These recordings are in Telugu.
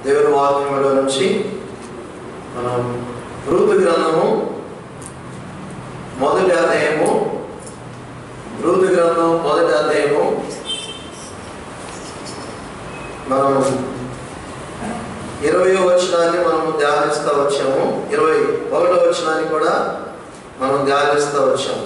దేవుని వాక్యంలో నుంచి మనం రూతు గ్రంథము మొదటి అధ్యాయము రూతు గ్రంథం మొదటి అధ్యాయము మనం ఇరవై వచనాన్ని మనం ధ్యానిస్తూ వచ్చాము ఇరవై ఒకటో వచనాన్ని కూడా మనం ధ్యానిస్తూ వచ్చాము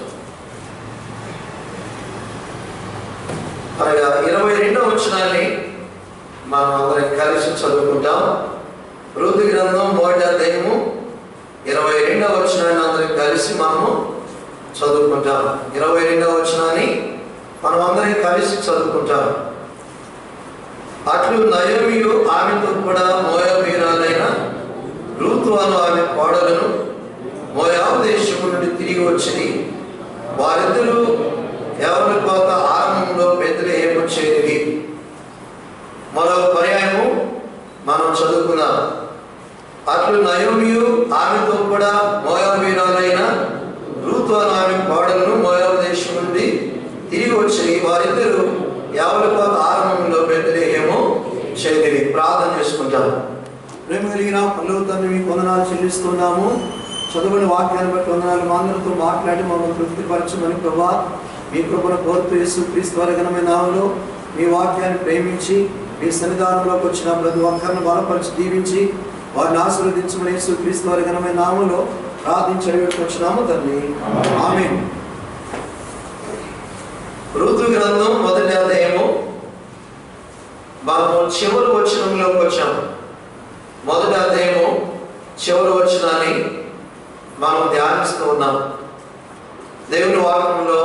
అనగా ఇరవై రెండో వచనాన్ని మనం అందరం కలిసి చదువుకుంటాం ఋతు గ్రంథం మొదటి అధ్యాయము ఇరవై రెండవ వచనాన్ని అందరం కలిసి మనము చదువుకుంటాం ఇరవై రెండవ వచనాన్ని మనం అందరం కలిసి చదువుకుంటాం అట్లు నయోమియు ఆమెతో కూడా మోయాబీరాలైన రూతు అను ఆమె కోడలను మోయాబు దేశము నుండి తిరిగి వచ్చింది వారిద్దరూ ఎవరి కోత ఆరంభంలో బెత్లెహేము చేరి మరో పర్యాయము మనం చదువుకుందాం అట్లు నయోమియు ఆమెతో కూడా మోయాబీరాలైన రూతు అను ఆమె కోడలను మోయాబు దేశం నుండి తిరిగి వచ్చి వారిద్దరూ ఎవరి కోత ఆరంభంలో బెత్లెహేము చేరి ప్రార్థన చేసుకుంటాం ప్రేమ కలిగిన పల్లవ తండ్రి మీకు వందనాలు చెల్లిస్తున్నాము చదువుని వాక్యాన్ని బట్టి వందనాలు మా అందరితో మాట్లాడి మమ్మల్ని తృప్తిపరచమని ప్రభా మీ కృపను కోరుతూ యేసు క్రీస్తు వారి ఘనమైన నామములో మీ వాక్యాన్ని ప్రేమించి మీ సన్నిధానంలోకి వచ్చిన ప్రతి ఒక్కరిని బలపరిచి దీవించి వారిని ఆశీర్వదించమని యేసు క్రీస్తు వారి ఘనమైన నామములో ప్రార్థించి అడిగి వచ్చినాము తండ్రి ఆమె ఋతు గ్రంథం మొదటి అధ్యాయము మనము చివరి వచనంలోకి వచ్చాము మొదటి అధ్యాయము చివరి వచనాన్ని మనం ధ్యానిస్తూ ఉన్నాం దేవుని వాక్యంలో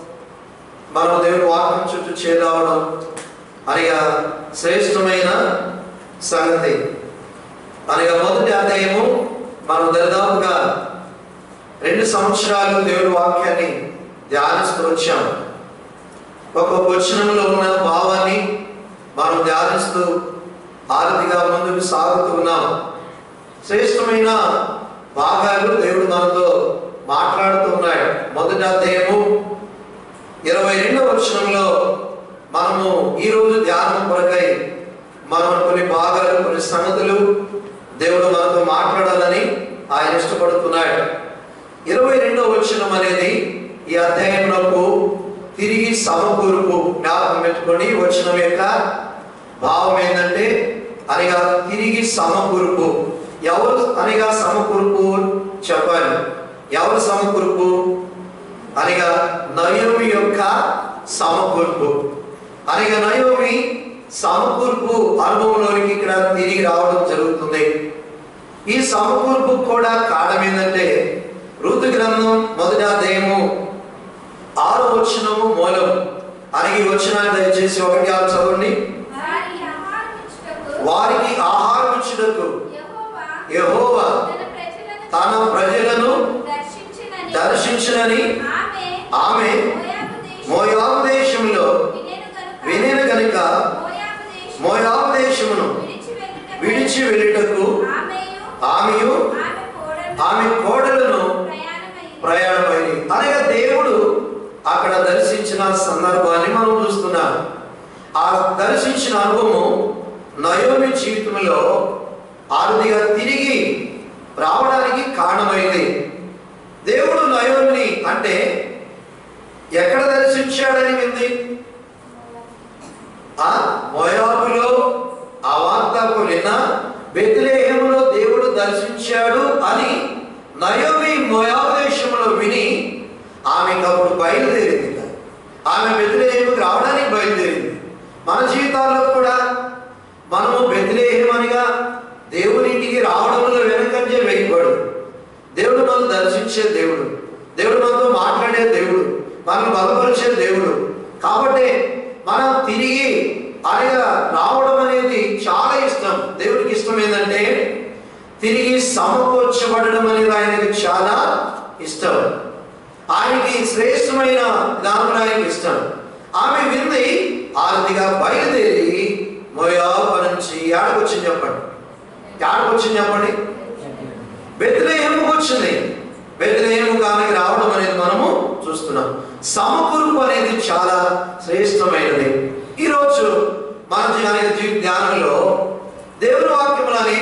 మనం దేవుని వాక్యం చుట్టూ చేరావడం అనగా శ్రేష్టమైన సంగతి అనగా మొదటి అధ్యాయము మనం దరిదాపుగా రెండు సంవత్సరాలు దేవుని వాక్యాన్ని ధ్యానిస్తూ వచ్చాము ఒక వచనంలో ఉన్న భావాన్ని మనం ధ్యానిస్తూ ఆరతిగా ముందుకు సాగుతూ ఉన్నాం శ్రేష్టమైన భాగాలు దేవుడు మనతో మాట్లాడుతూ ఉన్నాడు మొదటి అధ్యాయము ఇరవై రెండవ వచనంలో మనము ఈరోజు ధ్యానం కొరకై మనం కొన్ని భాగాలు కొన్ని సంగతులు దేవుడు మనతో మాట్లాడాలని ఆయన ఇష్టపడుతున్నాడు ఇరవై రెండవ వచనం అనేది ఈ అధ్యాయంలోకి తిరిగి సమకూర్పు జ్ఞాపకం పెట్టుకొని వచనం యొక్క భావం ఏంటంటే అనగా తిరిగి సమకూర్పు ఎవరు అనగా సమకూర్పు చెప్పాలి ఎవరు సమకూర్పు అనగా నయోమి యొక్క సమకూర్పు అనగా నయోమి సమకూర్పు అనుభవంలోనికి ఇక్కడ తిరిగి రావడం జరుగుతుంది ఈ సమకూర్పు కూడా కారణం ఏంటంటే ఋతు గ్రంథం మొదటి అధ్యాయము ఆరో వచనము మూలం అనగా ఈ వచనాన్ని దయచేసి ఒకటి ఆరు చదవండి వారి ఆహారమిచ్చుటకు వారికి ఆహారం ఇచ్చుటకు యెహోవా యెహోవా తన తన ప్రజలను ప్రజలను దర్శించునని దర్శించునని ఆమె ఆమె మోయాబు మోయాబు దేశం దేశంలో వినెను వినేను గనుక గనుక మోయాబు దేశం మోయాబు దేశమును విడిచి వెళ్ళుటకు విడిచి వెళ్ళుటకు ఆమెయు ఆమెయు ఆమె కోడలు ఆమె కోడలను ప్రయాణమైంది ప్రయాణమైంది అనగా దేవుడు అక్కడ దర్శించిన సందర్భాన్ని మనం చూస్తున్నాం ఆ దర్శించిన అనుభవం నయోమి జీవితంలో ఆరుదిగా తిరిగి రావడానికి కారణమైంది దేవుడు నయోమిని అంటే ఎక్కడ దర్శించాడని వింది ఆ మోయాబులో ఆ వార్త నిన్న బెత్లేహములో దేవుడు దర్శించాడు అని నయోమి మోయాబు దేశంలో విని ఆమెకు అప్పుడు బయలుదేరింది ఆమె బెత్లేహముకి రావడానికి బయలుదేరింది మన జీవితాల్లో కూడా మనము బెత్లేహం అనగా దేవుని ఇంటికి రావడంలో వెనకంజే వేయకూడదు దేవుడు మనం దర్శించే దేవుడు దేవుడు మనతో మాట్లాడే దేవుడు మనల్ని బలపరిచే దేవుడు కాబట్టి మనం తిరిగి అనగా రావడం అనేది చాలా ఇష్టం దేవుడికి ఇష్టం ఏంటంటే తిరిగి సమకూర్చబడడం అనేది ఆయనకి చాలా ఇష్టం ఆయనకి శ్రేష్టమైన విధానం ఆయనకి ఇష్టం ఆమె వింది ఆరతిగా బయలుదేరి మోయాబు నుంచి ఏడకొచ్చింది చెప్పండి ఏడకొచ్చింది చెప్పండి బెత్లెహేముకు వచ్చింది బెత్లెహేము కానికి రావడం అనేది మనము చూస్తున్నాం సమకూర్పు అనేది చాలా శ్రేష్టమైనది ఈరోజు మన జీవన జీవి ధ్యానంలో దేవుని వాక్యం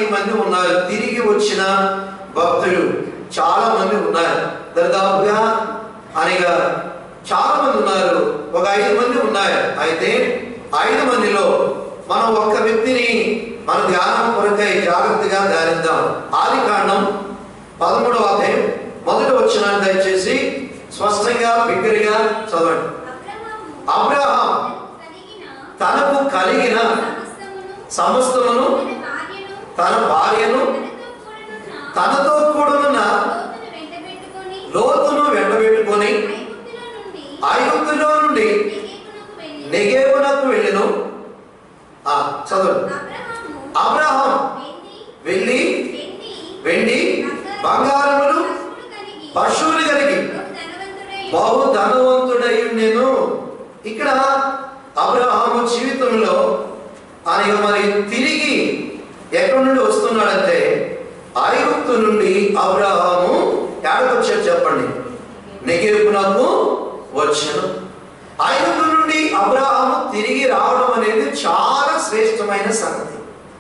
మంది ఉన్నారు తిరిగి వచ్చిన భక్తులు చాలా మంది ఉన్నారు దరిదాపుగా అనగా చాలా మంది ఉన్నారు ఒక ఐదు మంది ఉన్నారు అయితే ఐదు మందిలో మనం ఒక్క వ్యక్తిని మన ధ్యానం కొరకై జాగ్రత్తగా ధ్యానిద్దాం ఆది కాండం పదమూడవ అధ్యాయం మొదటి వచ్చిన దయచేసి స్పష్టంగా బిగ్గరగా చదవండి అబ్రహాము అబ్రహాం తనకు తనకు కలిగిన కలిగిన సమస్తమును సమస్తమును తన భార్యను తన భార్యను తనతో కూడున్న తనతో కూడున్న లోతును వెంటబెట్టుకొని లోతును వెంటబెట్టుకొని ఐగుప్తులో ఐగుప్తులో నుండి నుండి నెగెపునకు వెళ్ళి నెగేపునకు వెళ్ళెను ఆ చదవండి అబ్రహాము అబ్రహాం వెండి వెళ్ళి వెండి వెండి బంగారములు పశువులు కలిగి పశువులు కలిగి బహు బహు ధనవంతుడై ధనవంతుడై నేను ఇక్కడ అబ్రహాము జీవితంలో ఆయన మరి తిరిగి ఎక్కడి నుండి వస్తున్నాడంటే ఐగుప్తు నుండి అబ్రహాము ఎక్కడికొచ్చాడు చెప్పండి నెగేపునకు వచ్చాను ఐగుప్తు నుండి అబ్రహాము తిరిగి రావడం అనేది చాలా శ్రేష్టమైన సంగతి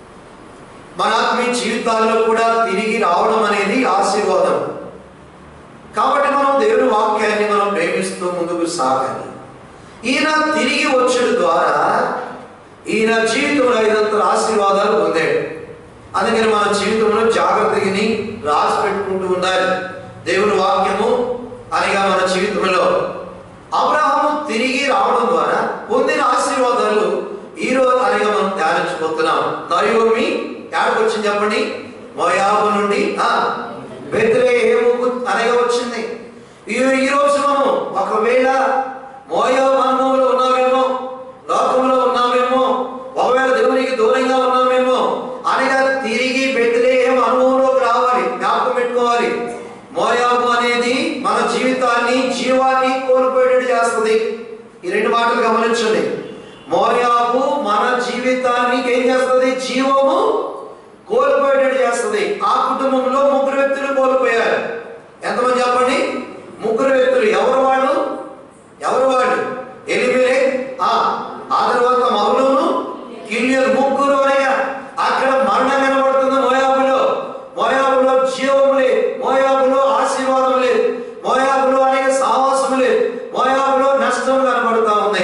మన ఆత్మీయ జీవితాల్లో కూడా తిరిగి రావడం అనేది ఆశీర్వాదం కాబట్టి మనం దేవుని వాక్యాన్ని మనం ప్రేమిస్తూ ముందుకు సాగాలి ఈయన తిరిగి వచ్చడం ద్వారా ఈయన జీవితంలో ఐదంతల ఆశీర్వాదాలు పొందాడు అందుకని మన జీవితంలో జాగ్రత్తని రాసి పెట్టుకుంటూ ఉండాలి దేవుని వాక్యము అనగా మన జీవితంలో అబ్రహాము తిరిగి రావడం ద్వారా పొందిన ఆశీర్వాదాలు ఈ రోజు అనగా మనం ధ్యానించబోతున్నాం నయోమి ఎక్కడికి వచ్చింది చెప్పండి మోయాబు నుండి ఆ బెత్లెహేముకు అనగా వచ్చింది ఈ ఈ రోజు మనం ఒకవేళ మోయాబు అనుభవంలో ఉన్నామేమో లోకంలో ఉన్నామేమో ఒకవేళ దేవునికి దూరంగా ఉన్నామేమో అనగా తిరిగి బెత్లెహేం అనుభవంలోకి రావాలి జ్ఞాపకం పెట్టుకోవాలి మోయాబు అనేది మన జీవితాన్ని జీవాన్ని కోల్పోయేటట్టు చేస్తుంది ఈ రెండు మాటలు గమనించండి మోయాబు మన జీవితాన్ని ఏం చేస్తుంది జీవము కోల్పోయేటట్టు చేస్తుంది ఆ కుటుంబంలో ముగ్గురు వ్యక్తులు కోల్పోయారు ఎంతమంది చెప్పండి ముగ్గురు వ్యక్తులు ఎవరు వాళ్ళు ఎవరు వాళ్ళు ఎలిమిలే ఆ ఆ తర్వాత మహులును కిలియలు ముగ్గురు అనగా అక్కడ మరణం కనబడుతుంది మోయాబులో మోయాబులో జీవం లేదు మోయాబులో ఆశీర్వాదం లేదు మోయాబులో అనేక సాహసం లేదు మోయాబులో నష్టం కనబడుతా ఉంది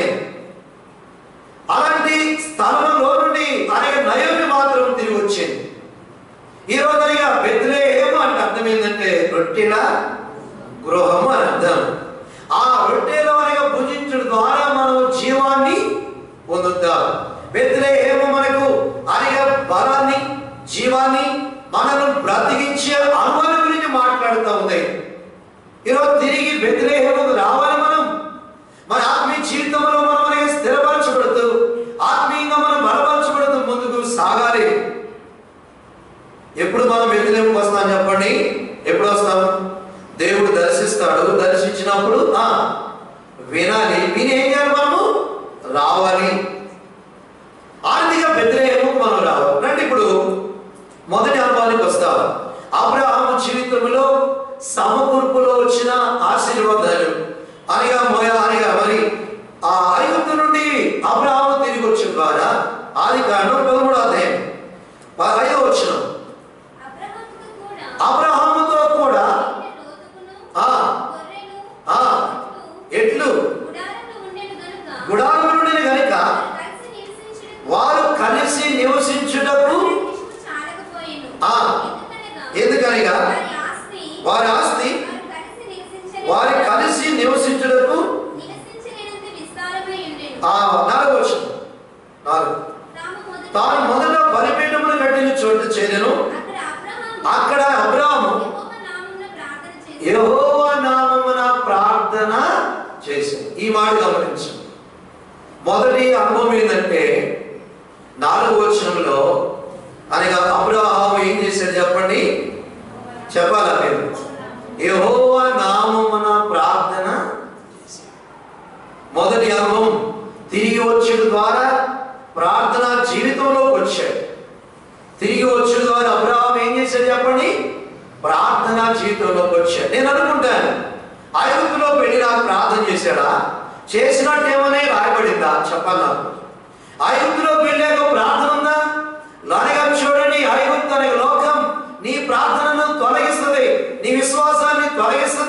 అలాంటి స్థలంలో నుండి అనేక నయోమి మాత్రం తిరిగి వచ్చింది ఈ రోజునగా బెత్లెహేము అంటే అర్థం ఏంటంటే రొట్టెల గృహము అని అర్థం ఆ రొట్టెలో అనగా భుజించడం ద్వారా మనం జీవాన్ని పొందుతాం బెత్లెహేము మనకు అనగా బలాన్ని జీవాన్ని మనను బ్రతికించే అనుభవం గురించి మాట్లాడుతూ ఉంది ఈరోజు తిరిగి బెత్లెహేముకు రావాలి మనం మన ఆత్మీయ జీవితంలో మనం మనకి స్థిరపరచబడుతూ ఆత్మీయంగా మనం బలపరచబడుతూ ముందుకు సాగాలి ఎప్పుడు మనం బెత్లెహేముకు వస్తాం చెప్పండి ఎప్పుడు వస్తాం దేవుడు దర్శిస్తాడు దర్శించినప్పుడు ఆ వినాలి విని ఏం చేయాలి మనము రావాలి ఆర్థిక బెత్లెహేముకు మనం రావాలి రండి ఇప్పుడు మొదటి అనుభవానికి వస్తాం అబ్రహాము జీవితంలో సమకూర్పులో వచ్చిన ఆశీర్వాదాలు అనగా మొయ అనగా మరి ఆ ఐగుప్తు నుండి అబ్రహాము తిరిగి వచ్చిన ద్వారా ఆది కాండం పదమూడో అధ్యాయం ప- ఐదో వచ్చిన అబ్రహాముతో కూడా అబ్రహాముతో కూడా వెండి లోతుకును ఆ గొర్రెలు ఆ ఎడ్లు ఎట్లు గుడారంలో ఉండెను గనుక గుడారము నుండి కనుక వారు కలిసి వారు కలిసి నివసించుటకు నివసించుటకు ఇష్టము చాలకపోయెను. ఆ. ఎందుకనగా ఎందుకనగా వారి ఆస్తి వారి ఆస్తి వారు వారి కలిసి నివసించలేని కలిసి నివసించుటకు నివసించలేనంత విస్తారమై ఉండెను. ఆ నాలుగు వచ్చిన నాలుగు తాము మొదట తాను మొదట బలిపీఠమును కట్టిన చోటు చేరెను అక్కడ అక్కడ అబ్రహాము అబ్రాము యెహోవా నామమున ప్రార్థన చేసి యెహోవా నామమున ప్రార్థన చేసింది ఈ మాట గమనించు మొదటి అనుభవం ఏంటంటే నాలుగు వచనంలో అనగా అబ్రహాము ఏం చేశాడు చెప్పండి చెప్పాలా మీరు యెహోవా నామమున ప్రార్థన చేశాడు. మొదటి అనుభవం తిరిగి వచ్చుడు ద్వారా ప్రార్థన జీవితంలోకి వచ్చాడు తిరిగి వచ్చుడు ద్వారా అబ్రహాం ఏం చేశాడు చెప్పండి ప్రార్థన జీవితంలోకి వచ్చాడు నేను అనుకుంటాను ఐగుప్తులో పెళ్లి నాకు ప్రార్థన చేశాడా చేసినట్టేమనే రాయబడిందా చెప్పాలి నాకు ఐగుప్తులో వెళ్ళాక ప్రార్థన ఉందా అనగా చూడండి ఐగుప్తు అనగా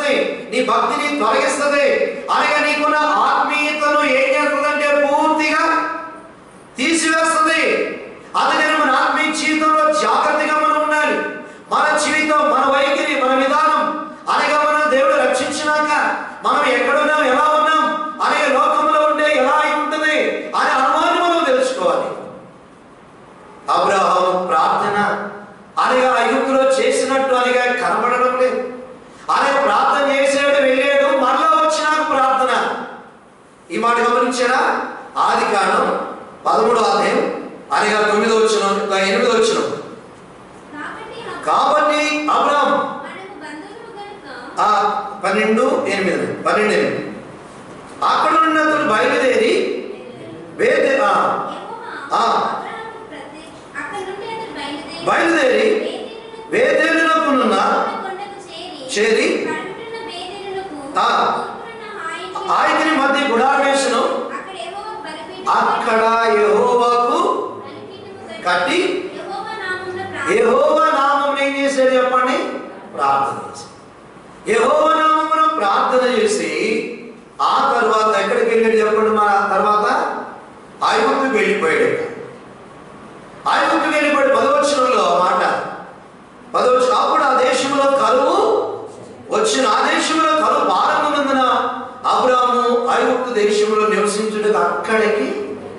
చేస్తుంది నీ భక్తిని తొలగిస్తుంది అనగా నీకున్న ఆత్మీయతను ఏం చేస్తుందంటే పూర్తిగా తీసివేస్తుంది అందుకని మన ఆత్మీయ జీవితంలో జాగ్రత్తగా మనం ఉండాలి మన జీవితం మన వైఖరి మన విధానం అనగా మనం దేవుడు రక్షించినాక మనం ఎక్కడున్నాం ఎలా ఉన్నాం అనే లోకంలో ఉండే ఎలా అయి ఉంటుంది అనే అనుమానం మనం తెలుసుకోవాలి అబ్రహాం ప్రార్థన అనగా ఐగుప్తులో చేసినట్టు అనగా కనబడడం లేదు అనగా ప్రార్థన చేసాడు వెళ్ళాడు మరలా వచ్చినాక ప్రార్థన ఈ మాట గమనించారా ఆది కాండం పదమూడో అధ్యాయం అనగా తొమ్మిదో వచ్చిన ఎనిమిదో వచ్చిన కాబట్టి అప్పుడు కాబట్టి అబ్రాం మనము బంధువులు గనుక ఆ పన్నెండు ఎనిమిది పన్నెండు ఎనిమిది అక్కడ ఉన్న అతడు బయలుదేరి వేదే ఆ, యెహోవా ఆ. అబ్రాహాముకు ప్రత్యక్ష- అక్కడి నుండి అతడు బయలుదేరి బయలుదేరి బేతేలునకు వేదేలునకున్న కొండకు చేరి చేరి కడుపునున్న బేతేలునకు ఆ. తూర్పునున్న హాయికి ఆయనని మధ్య గుడావేశను అక్కడ యెహోవా బలిపీఠము అక్కడ యెహోవాకు బలిపీఠము కట్టి యెహోవా నామమున ప్రార్థన యెహోవా నామం ఏం చేశాడు చెప్పండి ప్రార్థన చేశాడు యెహోవా నామమున ప్రార్థన చేసి ఆ తర్వాత ఎక్కడికి వెళ్ళాడు చెప్పండి మన తర్వాత ఐగుప్తుకు వెళ్ళిపోయాడు ఐగుప్తుకు వెళ్ళిపోయాడు పదవచనంలో ఆ మాట పదవచ్చు అప్పుడు ఆ దేశంలో కరువు వచ్చిన ఆ దేశంలో కరువు భారమున్నందున అబ్రాము ఐగుప్తు దేశంలో నివసించుటకు అక్కడికి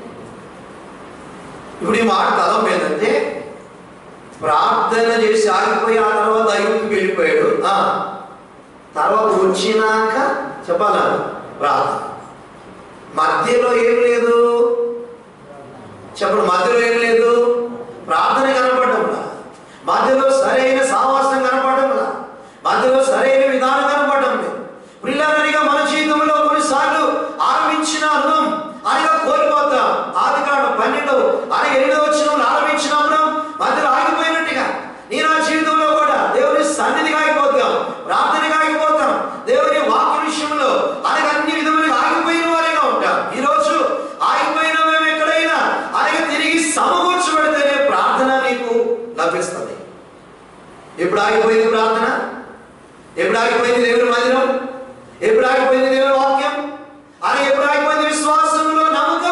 ఇప్పుడు ఈ మాట తలం ఏంటంటే ప్రార్థన చేసి ఆగిపోయి ఆ తర్వాత ఐగుప్తుకు వెళ్ళిపోయాడు ఆ తర్వాత వచ్చినాక చెప్పాలా ప్రార్థన మధ్యలో ఏం లేదు చెప్పండి మధ్యలో ఏం లేదు ప్రార్థన కనపడడంలా మధ్యలో సరైన సావాసం కనపడడంలా మధ్యలో సరైన విధానం కనపడడం లేదు పిల్లలనిగా మన జీవితంలో కొన్నిసార్లు ఆరంభించిన అనుభవం అనగా కోల్పోతాం ఆది కాండం పన్నెండు అనగా ఎనిమిదో వచ్చిన ఆరంభించినప్పుడు మధ్యలో ఆగిపోయినట్టుగా నీ నా జీవితంలో కూడా దేవుని సన్నిధిగా ఆగిపోతాం ప్రార్థనగా ఆగిపోతాం దేవుని వాక్య విషయంలో అనగా అన్ని విధములుగా ఆగిపోయిన వారిగా ఉంటాం ఈ రోజు ఆగిపోయిన మేము ఎక్కడైనా అనగా తిరిగి సమకూర్చబడితేనే ప్రార్థన నీకు లభిస్తుంది ఎప్పుడు ఆగిపోయింది ప్రార్థన ఎప్పుడు ఆగిపోయింది దేవుని మందిరం ఎప్పుడు ఆగిపోయింది దేవుని వాక్యం అని ఎప్పుడు ఆగిపోయింది విశ్వాసంలో నమ్మకం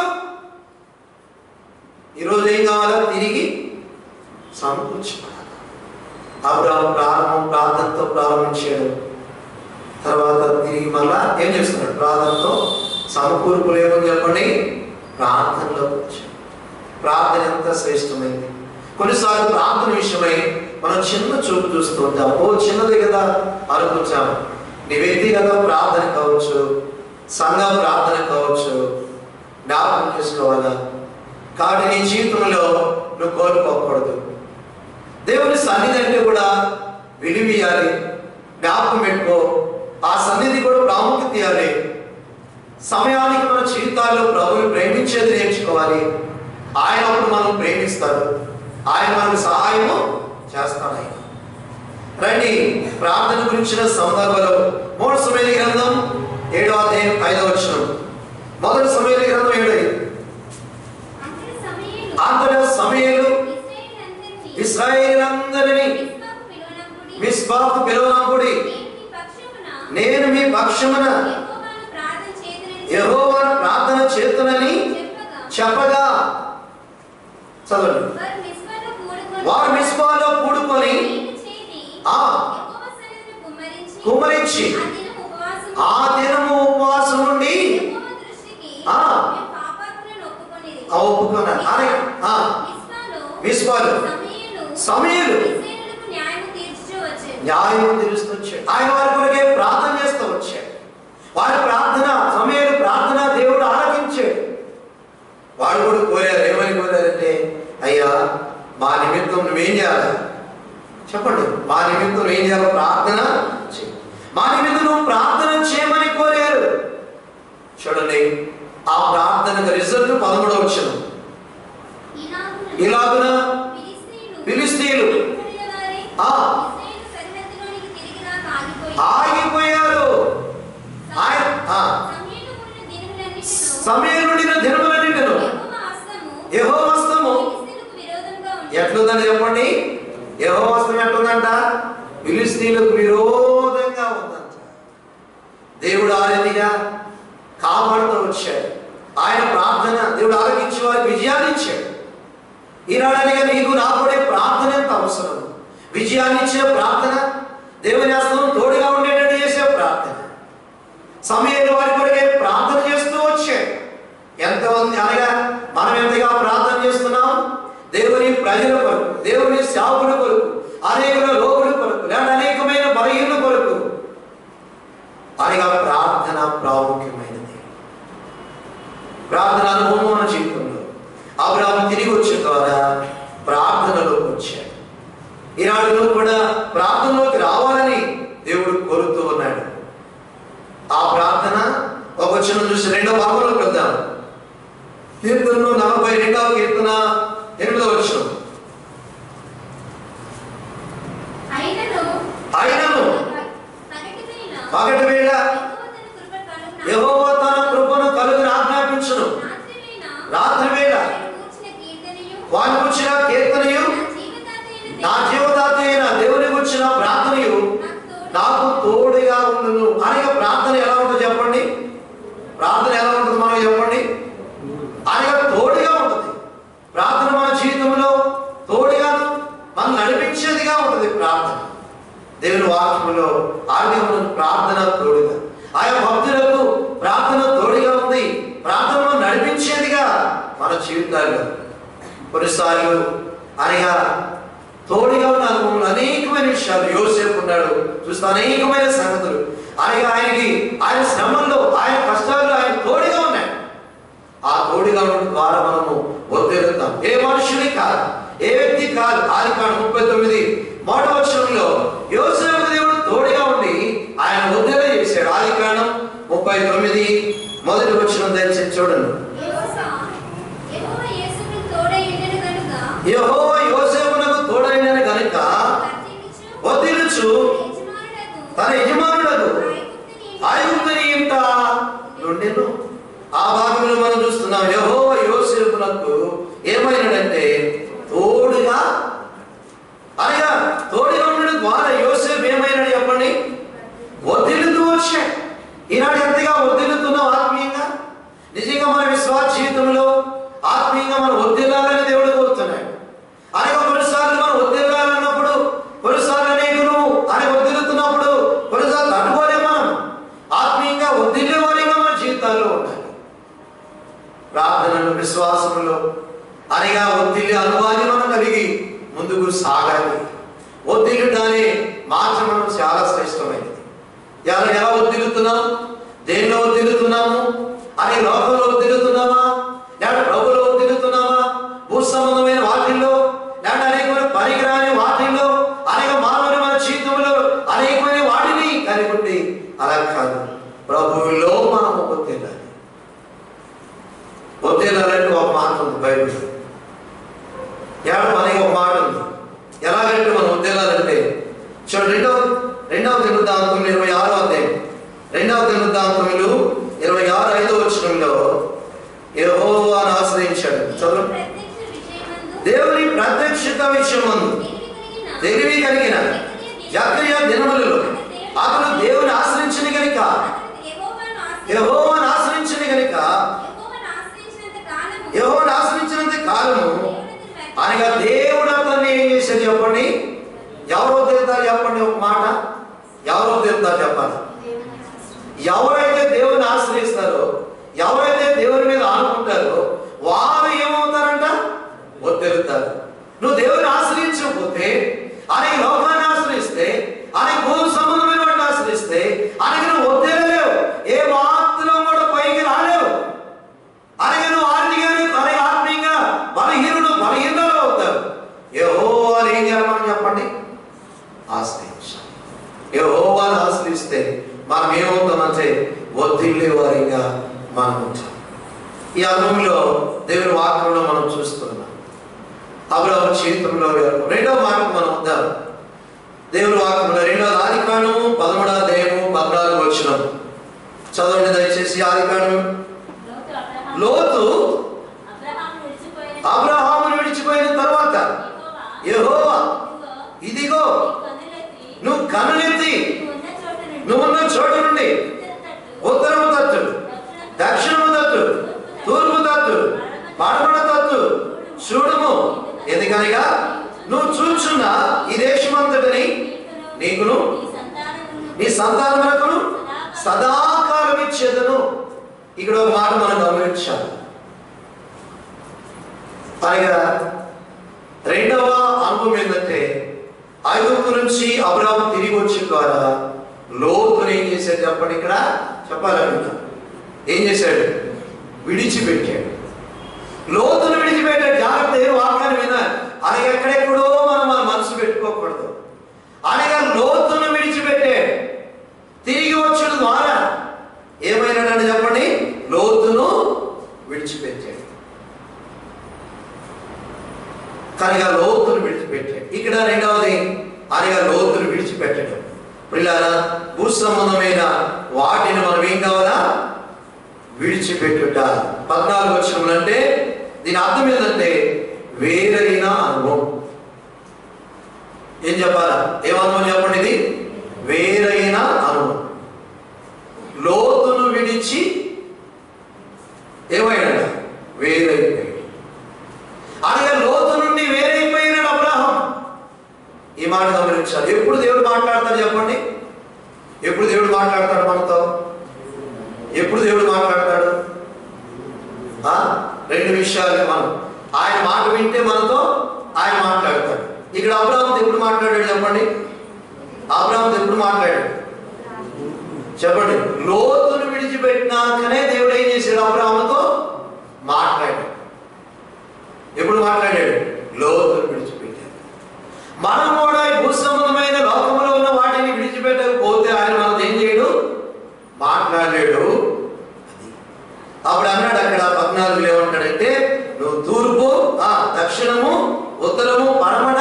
ఈరోజు ఏం కావాలా తిరిగి సమకూర్చుకోవాలి అబ్రాహం ప్రారంభం ప్రార్థనతో ప్రారంభించాడు తర్వాత తిరిగి మళ్ళా ఏం చేస్తున్నాడు ప్రార్థనతో సమకూర్పులు ఏమని చెప్పండి ప్రార్థనలో వచ్చాడు ప్రార్థన ఎంత శ్రేష్టమైంది కొన్నిసార్లు ప్రార్థన విషయమై మనం చిన్న చూపు చూస్తూ ఉంటాం ఓ చిన్నది కదా అనుకుంటాం నీ వ్యక్తిగత ప్రార్థన కావచ్చు సంఘ ప్రార్థన కావచ్చు జ్ఞాపకం చేసుకోవాలా కాబట్టి నీ జీవితంలో నువ్వు కోల్పోకూడదు దేవుని సన్నిధి అంటే కూడా విలువియాలి జ్ఞాపకం పెట్టుకో ఆ సన్నిధి కూడా ప్రాముఖ్యత ఇవ్వాలి సమయానికి మన జీవితాల్లో ప్రభుని ప్రేమించేది నేర్చుకోవాలి ఆయన అప్పుడు మనం ప్రేమిస్తాడు ఆయన మనకు సహాయము చేస్తాడు ఆయన రండి ప్రార్థన గురించిన సందర్భంలో మూడు సమయ గ్రంథం ఏడో అధ్యాయం ఐదవ వచనం మొదటి సమయ గ్రంథం ఏడు అంతటి సమయంలో అంతటా సమయలు ఇశ్రాయేలందరినీ ఇస్రాయేలందరినీ మిస్పాకు పిలువనంపుడి. మిస్బాకు పిలువనంపుడి నేను మీ పక్షమున నేను మీ పక్షమున యెహోవాను ప్రార్థన చేతునని యెహోవాను ప్రార్థన చేతునని చెప్పగా చెప్పగా చదవండి వారు మిస్పాలో కూడుకొని వారు మిస్బాలో కూడుకొని నీళ్లు చేది ఆ. యెహోవా సన్నిధిని కుమ్మరించి కుమ్మరించి ఆ దినం ఉపవాసము ఆ దినము ఉపవాసం నుండి యెహోవా దృష్టికి ఆ. మేము పాపాత్ములను ఒప్పుకొనిరి. ఆ ఒప్పుకున్నారు అనే ఆ, మిస్పాలో మిస్పాలో సమయలు సమయలు ఇశ్రాయేలులకు న్యాయము తీర్చుచూ వచ్చెను. న్యాయం తెలుస్తూ వచ్చాడు ఆయన వారి కొరకే ప్రార్థన చేస్తూ వచ్చాడు వారి ప్రార్థన సమయాలు ప్రార్థన దేవుడు ఆలకించాడు వాడు కూడా కోరారు ఏమని కోరారంటే అయ్యా మా నిమిత్తం నువ్వేం చేయాలి చెప్పండి మా నిమిత్తం నువ్వేం చేయాలి ప్రార్థన చెయ్యి. మా నిమిత్తం నువ్వు ప్రార్థన చేయమని కోరారు చూడండి ఆ ప్రార్థనకు రిజల్ట్ పదమూడవ వచ్చిన ఈలాగున ఇలాగున ఫిలిష్తీయులు ఫిలిష్తీయులు ఇక్కడియ వారే ఆ. ఇశ్రాయేలు సరిహద్దులోనికి తిరిగి రాక ఆగిపోయి ఆగిపోయారు ఆయన ఆ, సమయంలో ఉన్న దినములన్నిటిలో సమయం నుండిన దినములన్నింటిను యెహోవా హస్తము యహో హస్తము ఫిలిష్తీయులకు విరోధంగా ఉంది. ఎట్లుందని చెప్పండి యహో హస్తం ఎట్లుందంట ఫిలిస్తీన్లకు విరోధంగా ఉందంట దేవుడు ఆ రీతిగా కాపాడుతూ వచ్చాడు ఆయన ప్రార్థన దేవుడు ఆలకించి వారికి విజయాన్ని ఇచ్చాడు ఈనాడనిగా నీకు నాకు కూడా ప్రార్థన ఎంత అవసరం విజయాన్ని ఇచ్చే ప్రార్థన దేవుని హస్తం తోడుగా ఉండేటట్టు చేసే ప్రార్థన సమయంలో వారి కొరకే ప్రార్థన చేస్తూ వచ్చాడు ఎంతమంది అనగా మనం ఎంతగా ప్రార్థన చేస్తున్నాం దేవుని ప్రజల కొరకు దేవుని సేవకుల కొరకు అనేకుల రోగుల కొరకు లేదా అనేకమైన బలహీన కొరకు అనగా ప్రార్థన ప్రాముఖ్యమైనది ప్రార్థన అనుభవం మన జీవితంలో అబ్రాహం తిరిగి వచ్చిన ద్వారా ప్రార్థనలోకి వచ్చాడు ఈనాడు నువ్వు కూడా ప్రార్థనలోకి రావాలని దేవుడు కోరుతూ ఉన్నాడు ఆ ప్రార్థన ఒక వచ్చిన చూసి రెండో భాగంలోకి వెళ్దాం కీర్తనలు నలభై రెండవ కీర్తన ఎనిమిదవ వచ్చిన అయినను అయినను పగటివేళ పగటి వేళ యెహోవా తన కృప కలుగునా యెహోవా తన కృపను కలుగుని ఆజ్ఞాపించును రాత్రివేళ రాత్రి వేళ ఆయన కూర్చిన కీర్తనయు వాని గుర్చిన కీర్తనయు నా జీవితాంతయు నా జీవదాత అయిన దేవుని గుర్చిన ప్రార్థనయు నాకు తోడుగా ఉండును అనగా ప్రార్థన ఎలా ఉంటుందో చెప్పండి ప్రార్థన ఎలా ఉంటుంది మనం చెప్పండి అనగా తోడుగా ఉంటుంది ప్రార్థన మన జీవితంలో తోడుగా మనం నడిపించేదిగా ఉంటుంది ప్రార్థన దేవుని వాక్యంలో ఆర్థిక ప్రార్థన తోడుగా ఆయా భక్తులకు ప్రార్థన తోడుగా ఉంది ప్రార్థనలో నడిపించేదిగా మన జీవితాల్లో కొన్నిసార్లు అనగా తోడుగా ఉన్న అనుభవంలో అనేకమైన విషయాలు యోసేపు ఉన్నాడు చూస్తే అనేకమైన సంగతులు అనగా ఆయనకి ఆయన శ్రమంలో ఆయన కష్టాల్లో ఆయన తోడుగా ఉన్నాడు ఆ తోడుగా ఉండడం ద్వారా మనము ఒత్తిడుతాం ఏ మనుషుని కాదు ఏ వ్యక్తి కాదు ఆది కాడు ముప్పై తొమ్మిది మొదటి వర్షంలో యోసేపు దేవుడు తోడుగా ఉండి ఆయన ఒత్తిడి చేశాడు ఆది కాండం ముప్పై తొమ్మిది మొదటి వచ్చిన దయచేసి చూడండి యెహోవా యెహోవా యేసుకు తోడై ఉండెను గనుక యహోవ యోసేపునకు తోడైన గనుక వర్ధిల్లుచు వదిలుచు యజమానులకు తన యజమానులకు ఐగుప్తుని ఐగుప్తుని ఇంట నుండెను ఆ భాగంలో మనం చూస్తున్నాం యహోవ యోసేపునకు ఏమైనాడంటే తోడుగా అనగా తోడుగా ఉండడం ద్వారా యోసేపు ఏమైనాడు చెప్పండి వదిలుతూ వచ్చాడు ఈనాడు ఎంతగా వదిలుతున్నాం ఆత్మీయంగా నిజంగా మన విశ్వాస జీవితంలో ఆత్మీయంగా మనం వదిలాలని దేవుడు కోరుతున్నాడు అనగా కొన్నిసార్లు మనం వదిలాలన్నప్పుడు కొన్నిసార్లు అనేకులు అని వదిలుతున్నప్పుడు కొన్నిసార్లు తట్టుకోలేం మనం ఆత్మీయంగా వదిలే వారిగా మన జీవితాల్లో ఉండాలి ప్రార్థనలు విశ్వాసములో అనగా ఒత్తిడి అనుభవాన్ని మనం కలిగి ముందుకు సాగాలి ఒత్తిడిటానే మార్చడం చాలా శ్రేష్టమైనది ఎలా ఎలా ఒత్తిడుతున్నాం దేనిలో ఒత్తిడుతున్నాము అని లోకంలో ఒత్తిడుతున్నామా లేదా ప్రభులో ఒత్తిడుతున్నామా భూ సంబంధమైన వాటిల్లో లేదా అనేకమైన పనికిరాని వాటిల్లో అనేక మానవుని మన జీవితంలో అనేకమైన వాటిని కలిగి ఉండి అలా కాదు ప్రభువులో మనం ఒత్తిడాలి ఒత్తిడాలంటే ఒక మాట ఉంది బైబిల్ ఏడు మనకి ఒక మాట ఉంది ఎలాగంటే మనం ఉద్యోగాలంటే చూడండి రెండవ రెండవ దినవృత్తాంతం ఇరవై ఆరో అధ్యాయం రెండవ దినవృత్తాంతములు ఇరవై ఆరు ఐదో వచనంలో యెహోవాను ఆశ్రయించాడు చదువు ప్రత్యక్ష విషయమందు దేవుని ప్రత్యక్షత విషయమందు తెలివి కలిగిన తెలివి కలిగిన జకర్య దినములలో అతను దేవుని ఆశ్రయించిన గనుక అతడు యెహోవాను ఆశ్రయించి- యెహోవాను ఆశ్రయించిన గనుక యెహోవాను ఆశ్రయించినంత కాలము యెహోవాను ఆశ్రయించినంత కాలము దేవుడు అతని అనగా దేవుడు అతన్ని ఏం చేశాడు చెప్పండి ఎవరో తెలుస్తారు చెప్పండి ఒక మాట ఎవరో తెలుస్తారు చెప్పాలి ఎవరైతే దేవుని ఆశ్రయిస్తారో ఎవరైతే దేవుని మీద ఆనుకుంటారో వారు ఏమవుతారంట ఒత్తెలుతారు నువ్వు దేవుని ఆశ్రయించకపోతే అని లోకాన్ని ఆశ్రయిస్తే అని భూమి సంబంధమైన వాటిని ఆశ్రయిస్తే అని నువ్వు ఒత్తెలలేవు ఏ మాత్రం కూడా పైకి రాలేవు అలాగే నువ్వు ఆర్థికంగా అలాగే ఆత్మీయంగా బలహీనుడు బలహీనలు అవుతారు ఏహో అని ఏం చేయాలి మనం చెప్పండి ఆశ్రయించాలి యెహోవాను ఆశ్రయిస్తే మనం ఏమవుతామంటే ఒత్తిళ్ళే వారిగా మనం ఉంటాం ఈ అనుభవంలో దేవుని వాక్యంలో మనం చూస్తున్నాం అబ్రాహం జీవితంలో రెండో మాట మనం వద్దాం దేవుని వాక్యంలో రెండో ఆదికాండము పదమూడవ దేవము పద్నాలుగు వచ్చిన చదవండి దయచేసి ఆదికాండము లోతు అబ్రహాము విడిచిపోయిన అబ్రహామును విడిచిపోయిన తర్వాత యెహోవా యెహోవా ఇదిగో ఇదిగో నీ కన్నులెత్తి నువ్వు కనులెత్తి నువ్వు ఉన్న చోట నుండి నువ్వున్న చోట నుండి ఉత్తర తట్టు ఉత్తరము తట్టు దక్షిణము తట్టు తూర్పు తట్టు పడమడ తట్టు చూడుము ఎందుకనగా నువ్వు చూచున్న ఈ దేశమంతటిని నీకును నీ సంతానమునకును సదాకాలం ఇచ్చేదను ఇక్కడ ఒక మాట మనం గమనించాలి అనగా రెండవ అనుభవం ఏంటంటే ఐగుప్తు నుంచి అబ్రాహం తిరిగి వచ్చిన ద్వారా లోతును ఏం చేశాడు చెప్పండి ఇక్కడ చెప్పాలనుకున్నా ఏం చేశాడు విడిచిపెట్టాడు లోతును విడిచిపెట్టాడు జాగ్రత్త ఏ వాక్యాన్ని వినాలి అనగా ఎక్కడెక్కడో మనం మన మనసు పెట్టుకోకూడదు అనగా లోతును విడిచిపెట్టాడు తిరిగి వచ్చిన ద్వారా ఏమైనాడని చెప్పండి లోతును విడిచిపెట్టాడు కనుక లోతును విడిచిపెట్టాడు ఇక్కడ రెండవది అనగా లోతును విడిచిపెట్టడం పిల్లారా భూ సంబంధమైన వాటిని మనం ఏం కావాలా విడిచిపెట్టుట పద్నాలుగు వచ్చములు అంటే దీని అర్థం ఏంటంటే వేరైన అనుభవం ఏం చెప్పాలా ఏం అనుభవం చెప్పండి ఇది వేరైన అనుభవం లోతును విడిచి ఏమైనా వేరైపోయాడు అనగా లోతు నుండి వేరైపోయినాడు అబ్రాహం ఈ మాట గమనించాలి ఎప్పుడు దేవుడు మాట్లాడతాడు చెప్పండి ఎప్పుడు దేవుడు మాట్లాడతాడు మనతో ఎప్పుడు దేవుడు మాట్లాడతాడు ఆ? రెండు విషయాలు మనం ఆయన మాట వింటే మనతో ఆయన మాట్లాడతాడు ఇక్కడ అబ్రాహం ఎప్పుడు మాట్లాడాడు చెప్పండి అబ్రాహం ఎప్పుడు మాట్లాడాడు చెప్పండి లోతును విడిచిపెట్టినాకనే దేవుడు ఏం చేశాడు అబ్రాహంతో మాట్లాడాడు ఎప్పుడు మాట్లాడాడు లోతును విడిచిపెట్టాడు మనం కూడా ఈ భూసంబంధమైన లోకంలో ఉన్న వాటిని విడిచిపెట్టకపోతే ఆయన మనతో ఏం చేయడు మాట్లాడాడు అది. అప్పుడు అన్నాడు అక్కడ పద్నాలుగులో ఏమంటాడంటే నువ్వు తూర్పు ఆ దక్షిణము ఉత్తరము పడమట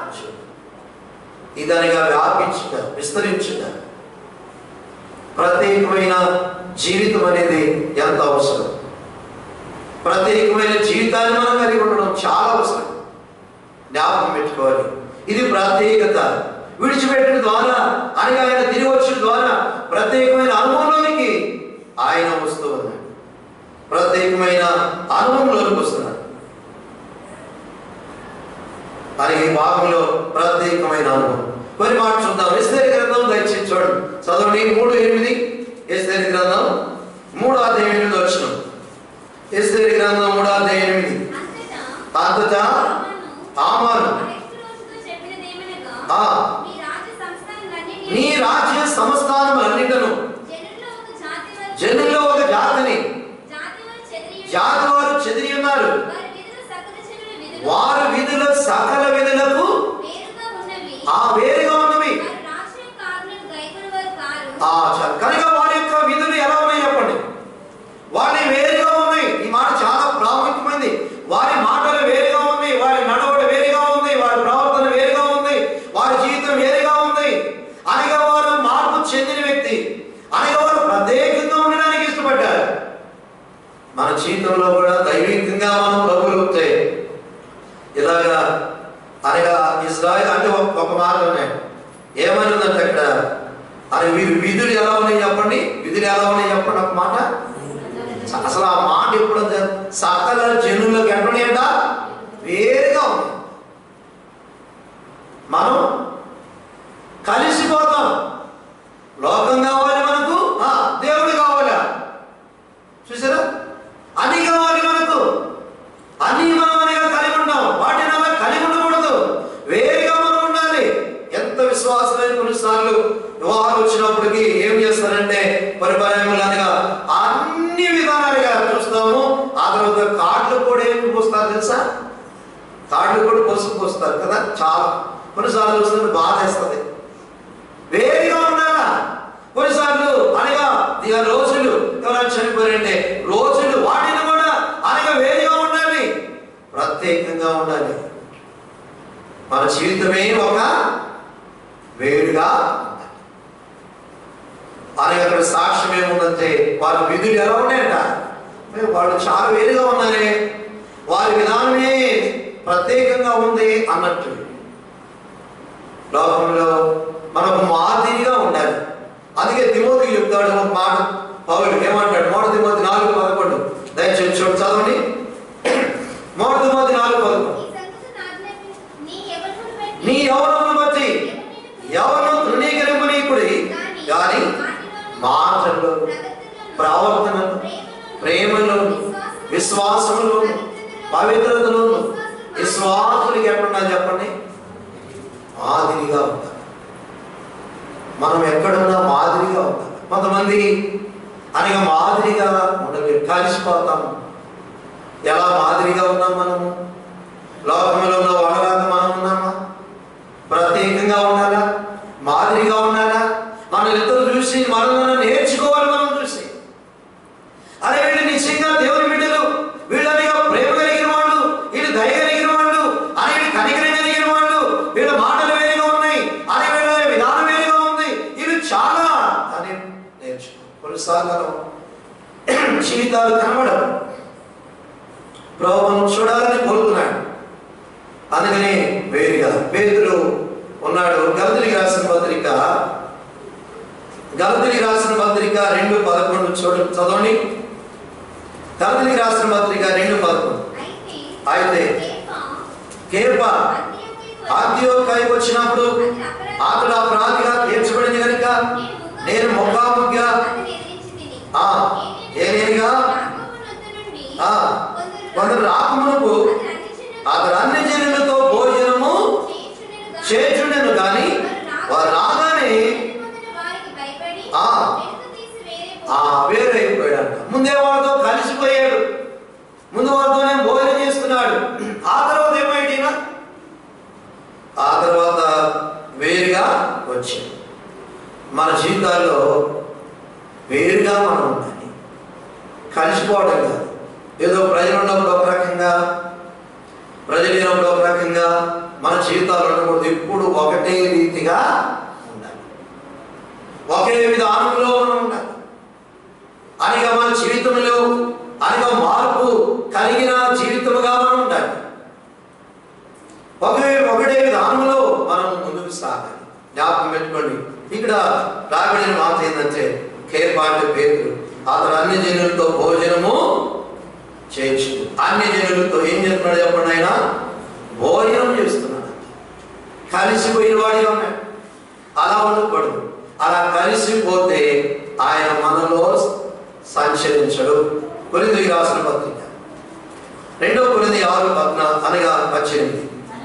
ఇదనిగా వ్యాపించుట విస్తరించుట ప్రత్యేకమైన జీవితం అనేది ఎంత అవసరం ప్రత్యేకమైన జీవితాన్ని మనం కలిగి ఉండడం చాలా అవసరం జ్ఞాపకం పెట్టుకోవాలి ఇది ప్రత్యేకత విడిచిపెట్టడం ద్వారా అనగా ఆయన తిరిగి వచ్చిన ద్వారా ప్రత్యేకమైన అనుభవంలోనికి ఆయన వస్తూ ఉన్నాడు ప్రత్యేకమైన అనుభవంలోనికి వస్తున్నాడు అని ఈ భాగంలో ప్రత్యేకమైన అనుభవం కొన్ని మాట చూద్దాం ఎస్తేరి గ్రంథం దయచేసి చూడండి చదవండి మూడు ఎనిమిది ఎస్తేరి గ్రంథం మూడు అధ్యాయం ఎనిమిది వచ్చిన ఎస్తేరి గ్రంథం మూడు అధ్యాయం ఎనిమిది అంతటా ఆమాను ఆ. నీ రాజ్య సంస్థానములన్నిటను జనుల్లో ఒక జాతిని జాతి వారు చెదిరి ఉన్నారు వారి విధుల సకల విధులకు ఆ వేరుగా ఉన్నవి ఆ చ- కనుక వారి యొక్క విధులు ఎలా ఉన్నాయి చెప్పండి వారి వేరుగా ఉన్నాయి ఈ మాట చాలా ప్రాముఖ్యమైనది వారి మాటలు వేరుగా ఉన్నాయి వారి నడవడి వేరుగా ఉంది వారి ప్రవర్తన వేరుగా ఉంది వారి జీవితం వేరుగా ఉంది అనగా వారు మార్పు చెందిన వ్యక్తి అనగా వారు ప్రత్యేకంగా ఉండడానికి ఇష్టపడ్డారు మన జీవితంలో కూడా దైవికంగా మనం ప్రభులుతే ఇలాగా అనగా ఇజ్రాయల్ అంటే ఒక ఒక మాట ఉన్నాయి ఏమనుందంటే అక్కడ అని వీరు విధులు ఎలా ఉన్నాయి చెప్పండి విధులు ఎలా ఉన్నాయి చెప్పండి ఒక మాట అసలు ఆ మాట ఎప్పుడు జ- సకల జనులకు ఎక్కడేట వేరుగా ఉంది మనం కలిసిపోతాం లోకం కావాలి మనకు ఆ, దేవుడు కావాలా చూసారా అన్ని కావాలి మనకు అన్ని మనం అనగా కలిగి ఉంటాం వాటిని అలా కలిగి ఉండకూడదు వేరుగా మనం ఉండాలి ఎంత విశ్వాసమైన కొన్నిసార్లు వివాహాలు వచ్చినప్పటికీ ఏం చేస్తారంటే పరిపాలనలు అనగా అన్ని విధానాలుగా చూస్తాము ఆ తర్వాత కార్డులు కూడా ఏమి పోస్తారు తెలుసా కార్డులు కూడా పసుపు పోస్తారు కదా చాలా కొన్నిసార్లు చూస్తుంటే బాధ వేస్తుంది వేరుగా ఉండాలా కొన్నిసార్లు అనగా ఇక రోజులు ఎవరైనా చనిపోయారంటే రోజులు వాటిని కూడా అనగా వేరుగా ఉండాలి ప్రత్యేకంగా ఉండాలి మన జీవితమే ఒక వేరుగా ఉండాలి. అనగా అక్కడ సాక్ష్యం ఏముందంటే వారి విధులు ఎలా ఉన్నాయట ఏ, వాళ్ళు చాలా వేరుగా ఉన్నారే వారి విధానమే ప్రత్యేకంగా ఉంది అన్నట్టు లోకంలో మనకు మాదిరిగా ఉండాలి అందుకే తిమోతికి చెప్తాడు ఒక మాట పౌరుడు ఏమంటాడు మోడ తిమోతి నాలుగు పదకొండు దయచేసి చూడు చదవండి మోడ తిమోతి నాలుగు పదకొండు ఈ సంగతి నాజ్ఞాపి నీ ఎవరిని బట్టి నీ యవనమును బట్టి యవనం తృణీకరింపనీకుడి గాని మాటల్లో ప్రవర్తనలు ప్రేమలో విశ్వాసములు పవిత్రతలు విశ్వాసులకి ఎక్కడున్నా చెప్పండి మాదిరిగా ఉంటారు మనం ఎక్కడున్నా మాదిరిగా ఉంటాం కొంతమంది అనగా మాదిరిగా ఉండలేరు కలిసిపోతాము ఎలా మాదిరిగా ఉన్నాం మనము లోకంలో ఉన్న వాళ్ళలాగా మనం ఉన్నామా ప్రత్యేకంగా ఉండాలా మాదిరిగా ఉండాలా మన ఇద్దరు చూసి మనల్ని నేర్చుకోవాలి మనం చూసి అరే వీళ్ళు నిశ్చయంగా దేవుని బిడ్డలు వీళ్ళనిగా ప్రేమ కలిగిన వాళ్ళు వీళ్ళు దయ కలిగిన వాళ్ళు అని వీళ్ళు కనికరం కలిగిన వాళ్ళు వీళ్ళ మాటలు వేరుగా ఉన్నాయి అని వీళ్ళ విధానం వేరుగా ఉంది ఇవి చాలా అని నేర్చుకో కొన్నిసార్లు జీవితాలు కనబడవు ప్రభుత్వం చూడాలని కోరుకున్నాడు అందుకని వేరుగా పేదలు ఉన్నాడు గలతులికి రాసిన పత్రిక గలతులికి రాసిన పత్రిక రెండు పదకొండు చూడ చదవండి గలతులికి రాసిన పత్రిక రెండు పదకొండు అయితే అయితే కేఫా కేప అంత్యోకీయుకు ఆద్యోకాయకు వచ్చినప్పుడు అతడు అపరాధిగా తీర్చబడింది కనుక నేను ముఖాముఖిగా అతని ఎదిరించి తిని. ఆ, ఏనేనిగా? యాకోబు నొద్ద నుండి ఆ, కొందరు రాకమునకు అతడు అన్ని జనులతో భోజనము చేయించుండెను గాని చేర్చుండెను కానీ వారు రాగానే పొందిన వారికి భయపడి ఆ. వెనుక తీసి వేరే ఆ వేరైపోయాడు ముందే వాళ్ళతో కలిసిపోయాడు ముందు వాళ్ళతోనే భోజనం చేస్తున్నాడు ఆ తర్వాత ఏమైనా ఆ తర్వాత వేరుగా వచ్చింది మన జీవితాల్లో వేరుగా మనం ఉండాలి కలిసిపోవడం కాదు ఏదో ప్రజలు ఉన్నప్పుడు ఒక రకంగా ప్రజలు లేనప్పుడు ఒక రకంగా మన జీవితాలు ఉండకూడదు ఎప్పుడు ఒకటే రీతిగా ఉండాలి ఒకే విధానంలో మనం ఉండాలి అనగా మన జీవితంలో అనగా మార్పు కలిగిన జీవితముగా మనం ఉండాలి ఒకే ఒకటే విధానంలో మనం ముందుకు సాగాలి జ్ఞాపకం పెట్టుకోండి ఇక్కడ రాబడిన మాట ఏంటంటే కేపాటి పేరు అతను అన్ని జనులతో భోజనము చేయొచ్చు అన్ని జనులతో ఏం చేస్తున్నాడు చెప్పండి ఆయన భోజనం చేస్తున్నాడు కలిసిపోయిన వాడిగా ఉన్నాడు అలా ఉండకూడదు అలా కలిసిపోతే ఆయన మనలో సంచరించడు కొరింది రాసిన పత్రిక రెండో కొరింది ఆరు పద్న అనగా పద్దెనిమిది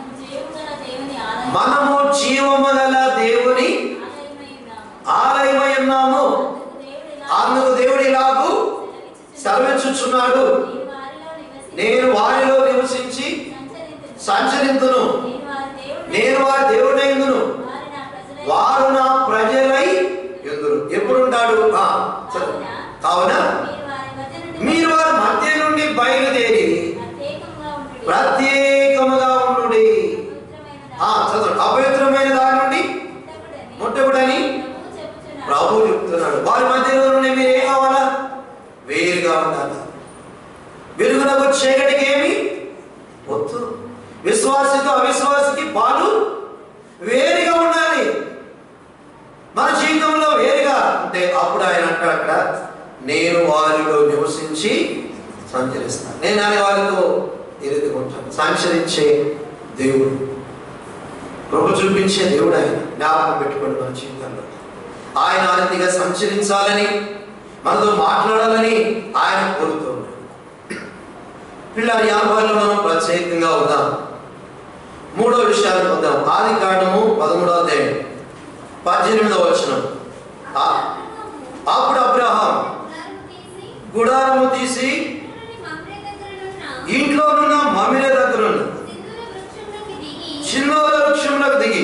మనము జీవము గల దేవుని మనము జీవము గల దేవుని ఆలయమై ఉన్నాము. ఆలయమై ఉన్నాము అందుకు దేవుడు ఇలా అందుకు దేవుడు ఇలాగు సెలవిచ్చుచున్నాడు నేను వారిలో నేను వారిలో నివసించి నివసించి సంచరింతును. సంచరింతును నేను వారి దేవుడినై నేను వారి దేవుడైందును వారు నా వారు నా ప్రజలై ప్రజలై ఎందురు ఎప్పుడు ఉంటాడు ఆ, చదువు. కావున మీరు వారి మధ్య మీరు వారి మధ్య నుండి నుండి బయలుదేరి ప్రత్యేకంగా ఉండుడి. ప్రత్యేకముగా ఉండుడి పవిత్రమైన ఆ చదువు అపవిత్రమైన దాని నుండి ముట్టకుడని ముట్టకుడని ప్రభువు చెప్పుచున్నాడు. ప్రభు చెప్తున్నాడు వారి మధ్యలో నుండి మీరు ఏం కావాలా వేరుగా ఉండాలి వెలుగునకు చీకటికి ఏమి వద్దు విశ్వాసితో అవిశ్వాసికి పాలు వేరుగా ఉండాలి మన జీవితంలో వేరుగా అంటే అప్పుడు ఆయన అంటాడు అక్కడ నేను వారిలో నివసించి సంచరిస్తాను నేను అనే వారితో ఎదుర్కొంటాను సంచరించే దేవుడు ప్రభు చూపించే దేవుడు ఆయన జ్ఞాపకం పెట్టుకోండి మన జీవితంలో ఆయన ఆ రీతిగా సంచరించాలని మనతో మాట్లాడాలని ఆయన కోరుతున్నాడు పిల్లల యాభైలో మనం ప్రత్యేకంగా ఉందాం మూడో విషయాలు పొందాం ఆది కాండము పదమూడవ అధ్యాయం పద్దెనిమిదవ వచనం ఆ- అప్పుడు అబ్రహాం గుడారము తీసి ఇంట్లోనున్న మమ్మిల దగ్గర ఉన్న చిన్నోల వృక్షంలోకి దిగి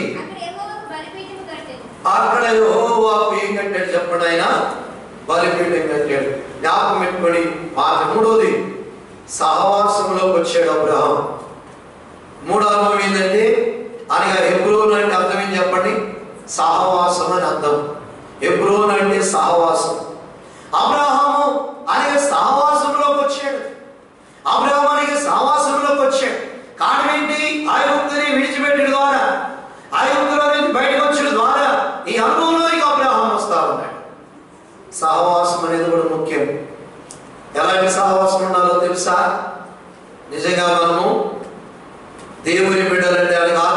అక్కడ యెహోవా పీఠం కట్టాడు చెప్పండి ఆయన బలిపీఠం కట్టాడు జ్ఞాపకం పెట్టుకొని మాట మూడోది సహవాసంలోకి వచ్చాడు అబ్రహాం మూడో అనుభవం ఏంటంటే అనగా ఎబ్రోన్ అంటే అర్థం ఏం చెప్పండి సహవాసం అని అర్థం ఎబ్రోన్ అంటే సహవాసం అబ్రహాము అనగా సహవాసంలోకి వచ్చాడు అబ్రహాం అనగా సహవాసంలోకి వచ్చాడు కారణం ఏంటి ఐగుప్తుని విడిచిపెట్టడం ద్వారా ఐగుప్తులో నుంచి బయటకు వచ్చడం ద్వారా ఈ అనుభవంలోకి అబ్రహాం వస్తా ఉన్నాడు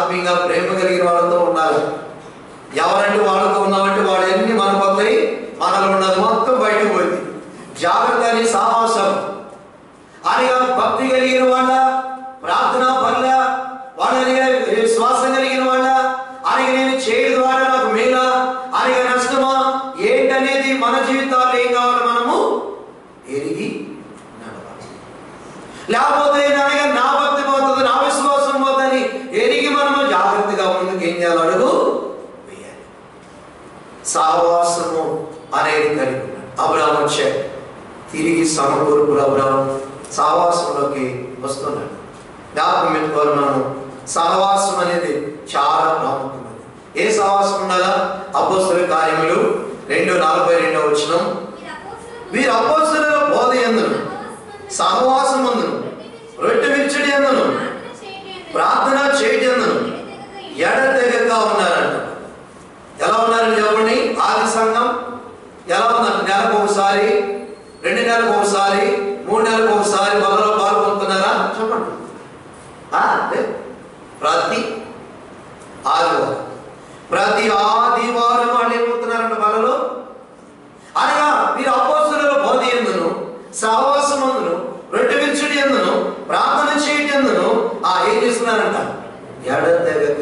ఆత్మీయంగా ప్రేమ కలిగిన వాళ్ళతో ఉండాలి ఎవరంటే వాళ్ళతో ఉన్నామంటే వాడు ఎన్ని మనకు వస్తాయి మనలో ఉన్నది మొత్తం బయటకు పోయింది జాగ్రత్త అని సాహసం అనగా భక్తి కలిగిన వాళ్ళ ప్రార్థన పనుల వాళ్ళని విశ్వాసం కలిగిన వాళ్ళ అనగా నేను చేయడం ద్వారా నాకు మేలా అనగా నష్టమా ఏంటనేది మన జీవితాల్లో ఏం కావాలి మనము ఎరిగి నడవాలి లేకపోతే అనగా నా భక్తి పోతుంది నా విశ్వాసం పోతుంది ఎరిగి మనము జాగ్రత్తగా ముందుకు ఏం చేయాలి అడుగు వేయాలి సహవాసము అనేది కలిగి ఉన్నాడు అబ్రాహం వచ్చాడు తిరిగి సమకూర్పులు అబ్రాహం సహవాసంలోకి వస్తున్నాడు జ్ఞాపకం పెట్టుకోవాలి మనం సహవాసం అనేది చాలా ప్రాముఖ్యమైనది ఏ సహవాసం ఉండాలా అపోస్తుల కార్యములు రెండు నలభై రెండవ వచ్చిన వీరు అపోస్తుల బోధ ఎందును సహవాసం అందును రొట్టె విచ్చడి ఎందును ప్రార్థన చేయటి ఎందును ఎడతెగక ఉన్నారంట ఎలా ఉన్నారని చెప్పండి ఆది సంఘం ఎలా ఉన్నారు నెలకు ఒకసారి రెండు నెలలకు ఒకసారి మూడు నెలలకు ఒకసారి బలలో పాల్గొంటున్నారా చెప్పండి ఆ, లేదు. ప్రతి ఆదివారం ప్రతి ఆదివారం వాళ్ళు ఏమవుతున్నారంట బలలో అనగా మీరు అపోస్తుల బోధ ఎందును సహవాసం అందును రొట్టె విరుచుడి ఎందును ప్రార్థన చేయటి ఎందును ఆ ఏం చేస్తున్నారంట ఎడతెగక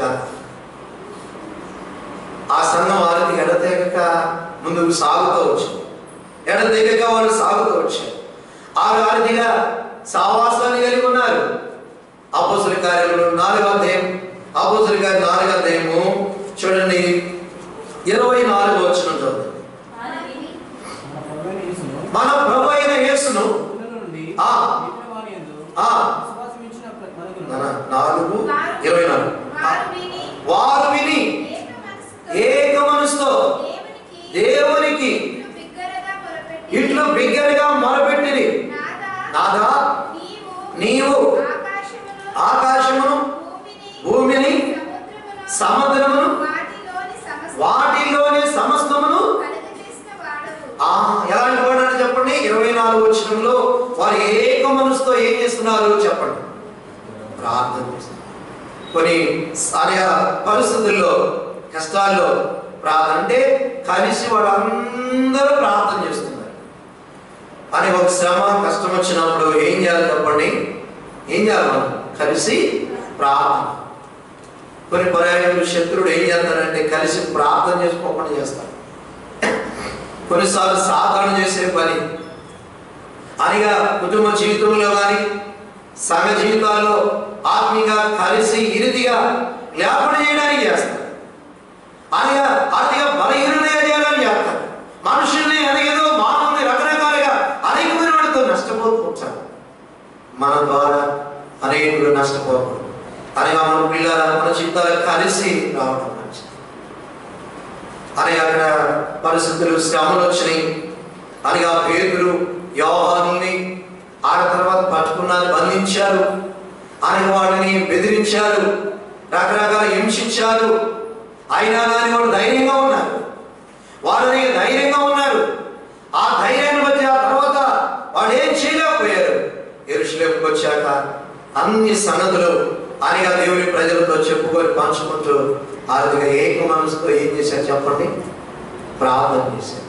ఆ సంఘం వారికి ఎడతెగక ముందుకు సాగుతూ వచ్చింది ఎడతెగక వాళ్ళు సాగుతూ వచ్చారు ఆ వారిదిగా సావాసాన్ని కలిగి ఉన్నారు అపోసుల కార్యములు నాలుగో అధ్యాయం అపోసుల కార్యం నాలుగో అధ్యాయము చూడండి ఇరవై నాలుగు వచ్చిన చదువు వారు విని మన ప్రభువైన యేసును మన ప్రభు అయిన యేసును పిల్లల నుండి ఆ. మిగిలిన వారి యందు ఆ. విశ్వాసం ఇచ్చిన ప్ర- మనకును మన నాలుగు ఇరవై నాలుగు వారు విని వారు విని ఏక మనసుతో ఏక మనసుతో దేవునికి దేవునికి ఇట్లు బిగ్గరగా మొరపెట్టి ఇట్లు బిగ్గరగా మొరపెట్టిరి నాదా నాదా నీవు నీవు ఆకాశమును ఆకాశమును భూమిని భూమిని సముద్రమును సముద్రమును వాటిలోని సమస్త వాటిలోని సమస్తమును కలుగజేసిన వాడవు ఆ ఎలాంటి వాడని చెప్పండి ఇరవై నాలుగు వచ్చినంలో వారు ఏక మనసుతో ఏం చేస్తున్నారు చెప్పండి ప్రార్థన చేస్తున్నారు కొన్ని ఆయా పరిస్థితుల్లో కష్టాల్లో ప్రార్థన అంటే కలిసి వాళ్ళందరూ ప్రార్థన చేస్తున్నారు అని ఒక శ్రమ కష్టం వచ్చినప్పుడు ఏం చేయాలి చెప్పండి ఏం చేయాలి మనం కలిసి ప్రార్థన కొన్ని పర్యాయకులు శత్రుడు ఏం చేస్తారంటే కలిసి ప్రార్థన చేసుకోకుండా చేస్తారు కొన్నిసార్లు సాధారణ చేసే పని అనిగా కుటుంబ జీవితంలో కానీ సంఘ జీవితాల్లో ఆత్మీయంగా కలిసి ఇరుదిగా లేకుండా చేయడానికి చేస్తారు అనగా అతిగా బలహీనగా చేయాలని చేస్తారు మనుషుల్ని అనేదో మానవుని రకరకాలుగా అనేకమైన వాడితో నష్టపోతూ ఉంటారు మన ద్వారా అనేకులు నష్టపోకూడదు అనగా మన పిల్లల మన జీవితాలు కలిసి రావడం మంచిది అని అక్కడ పరిస్థితులు శ్రమలు వచ్చినాయి అనగా పేదలు యోహాన్ని ఆడ తర్వాత పట్టుకున్నారు బంధించారు అనగా వాడిని బెదిరించారు రకరకాల హింసించారు అయినా కానీ వాడు ధైర్యంగా ఉన్నారు వాడని ధైర్యంగా ఉన్నారు ఆ ధైర్యాన్ని బట్టి ఆ తర్వాత వాడు ఏం చేయలేకపోయారు ఎరుషులేపుకి వచ్చాక అన్ని సంగతులు అనగా దేవుని ప్రజలతో చెప్పుకొని పంచుకుంటూ ఆరుగా ఏక మనసుతో ఏం చేశారు చెప్పండి ప్రార్థన చేశారు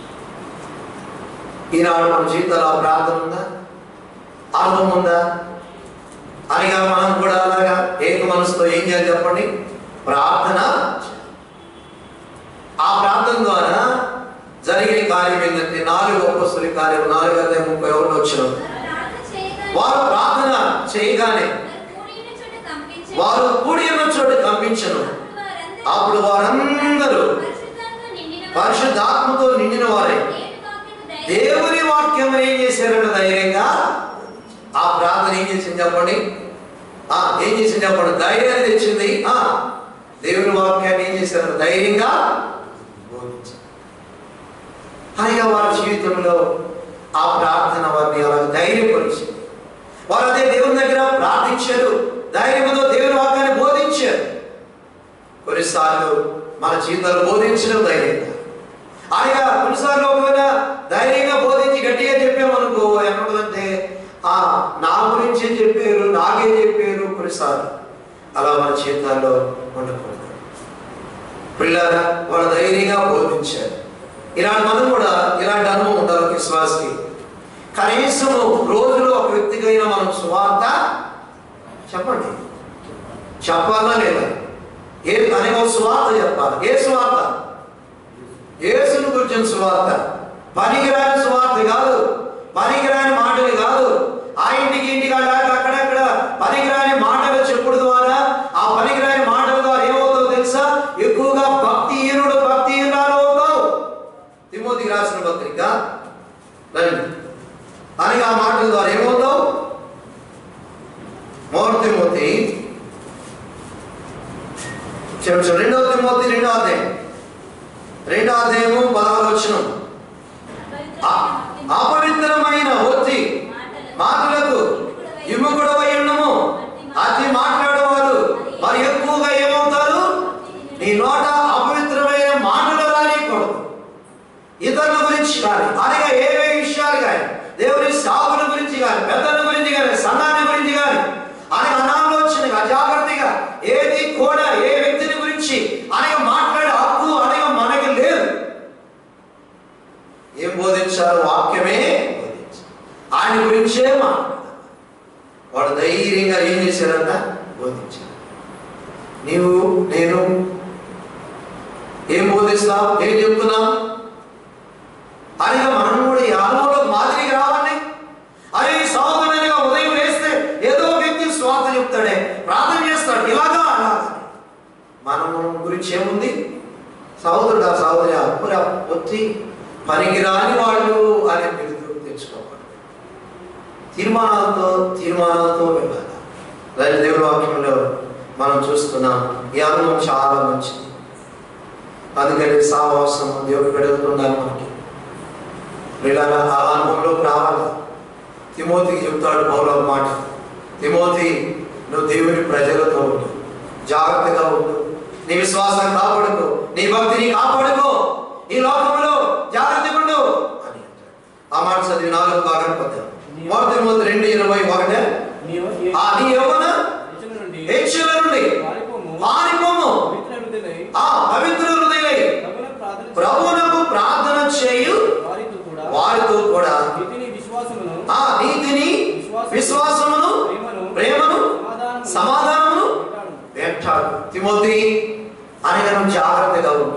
ఈనాడు మన జీవితంలో ఆ ప్రార్థన ఉందా అర్థం ఉందా అనగా మనం కూడా అలాగా ఏక మనసుతో ఏం చేయాలి చెప్పండి ప్రార్థన చేయాలి. ఆ ప్రార్థన ద్వారా జరిగిన కార్యం ఏంటంటే నాలుగు అపస్తుల కార్యం నాలుగు అదే ముప్పై ఒకటి వచ్చిన వారు ప్రార్థన చేయగానే వారు ప్రార్థన చేయగానే వారు కూడి ఉన్న చోట కంపించెను. వారు కూడి ఉన్న చోట కంపించను అప్పుడు వారందరూ అప్పుడు వారందరూ పరిశుద్ధాత్మ నిండిన వారై పరిశుద్ధాత్మతో నిండిన వారే దేవుని వాక్యము ధైర్యం దేవుని వాక్యం ఏం చేశారంట ధైర్యంగా ఆ ప్రార్థన ఏం చేసింది చెప్పండి ఆ ఏం చేసింది చెప్పండి ధైర్యాన్ని తెచ్చింది ఆ దేవుని వాక్యాన్ని ఏం చేశారంట ధైర్యంగా బోధించారు అనగా వారి జీవితంలో ఆ ప్రార్థన వారిని అలా ధైర్యపరిచింది వారు అదే దేవుని దగ్గర ప్రార్థించారు ధైర్యంతో దేవుని వాక్యాన్ని బోధించారు కొన్నిసార్లు మన జీవితాలు బోధించడం ధైర్యంగా అనగా కొన్నిసార్లు ఒకవేళ ధైర్యంగా బోధించి గట్టిగా చెప్పామనుకో ఏమవుతుందంటే ఆ నా గురించే చెప్పారు నాకే చెప్పారు కొన్నిసార్లు అలా మన జీవితాల్లో ఉండకూడదు పిల్లల వాళ్ళ ధైర్యంగా బోధించారు ఇలాంటి మనం కూడా ఇలాంటి అనుభవం ఉండాలి ఒక విశ్వాసకి కనీసం రోజులో ఒక వ్యక్తికైనా మనం సువార్త చెప్పండి చెప్పాలా లేదా ఏ అని ఒక సువార్త చెప్పాలి ఏ సువార్త యేసును గురించిన సువార్త పనికిరాని సువార్త కాదు పనికిరాని మాటలు కాదు ఆ ఇంటికి ఇంటికి అలాగే అక్కడక్కడ పనికిరాని మాటలు చెప్పుడు ద్వారా ఆ పనికిరాని మాటల ద్వారా ఏమవుతుందో తెలుసా ఎక్కువగా భక్తిహీనుడు భక్తిహీనాలు అవుతావు తిమోతికి రాసిన పత్రిక రండి అని ఆ మాటల ద్వారా ఏమవుతావు మోర్ తిమోతి క్షమించు రెండవ తిమోతి రెండవ అధ్యాయం రెండవ అధ్యాయము పదహారు వచనం ఆ- అపవిత్రమైన వచ్చి మాటలకు విముఖుడవై ఉండము అతి మాట్లాడేవారు మరి ఎక్కువగా ఏమవుతారు నీ నోట అపవిత్రమైన మాటలు రానికూడదు ఇతరుల గురించి కానీ అనగా ఏవే విషయాలు కానీ దేవుని సాగుల గురించి కానీ పెద్దల గురించి కానీ సంఘాన్ని గురించి కానీ అనగా అనాలోచనగా అజాగ్రత్తగా ఏది కూడా ఏ వ్యక్తిని గురించి అనగా మాట్లాడే హక్కు అనగా మనకి లేదు ఏం బోధించారు వాక్యమే బోధించారు ఆయన గురించే మాట్లాడారు వాడు ధైర్యంగా ఏం చేశారంట బోధించారు నీవు నేను ఏం బోధిస్తావు ఏం చెప్తున్నావు అనగా మనం కూడా ఈ అనుభవంలో మాదిరిగా రావాలి అరే సహోదరునిగా ఉదయం వేస్తే ఏదో వ్యక్తి స్వార్థ చెప్తాడే ప్రార్థన చేస్తాడు ఇలాగా అలాగా మనం గురించి ఏముంది సహోదరుడు సహోదరి అప్పుర వచ్చి పనికిరాని వాళ్ళు అనే బిరుదు తెచ్చుకోవాలి తీర్మానాలతో తీర్మానాలతో వెళ్ళాలి రైతు దేవుడి వాక్యంలో మనం చూస్తున్నాం ఈ అనుభవం చాలా మంచిది అందుకని సావాసం దేవుడు పెడుతుండాలి మనకి వీళ్ళ ఆ అనుభవంలోకి రావాలి తిమోతికి చెప్తాడు పౌలో మాట తిమోతి నువ్వు దేవుని ప్రజలతో ఉండు జాగ్రత్తగా ఉండు నీ విశ్వాసం కాపాడుకో నీ భక్తిని కాపాడుకో ఈ లోకంలో జాగ్రత్తగా ఉండు అని అంటాడు. ఆ మాట చదివి నాలుగు భాగం పద్యం మొదటి తిమోతి రెండు ఇరవై ఒకటే నీవు ఆ నీ యవ్వన దేశం నుండి హెచ్చుల నుండి పారిపోము. పారిపోము పవిత్ర హృదయులై ఆ పవిత్ర హృదయులై ప్రభువును ప్రార్థన చేయి. ప్రభువునకు ప్రార్థన చేయు వారితో కూడా వారితో కూడా నీతిని విశ్వాసమును ఆ నీతిని విశ్వాసమును ప్రేమను ప్రేమను సమాధానమును సమాధానమును వెంటాడు. వేటాడు తిమోతి అనగా నువ్వు జాగ్రత్తగా ఉండు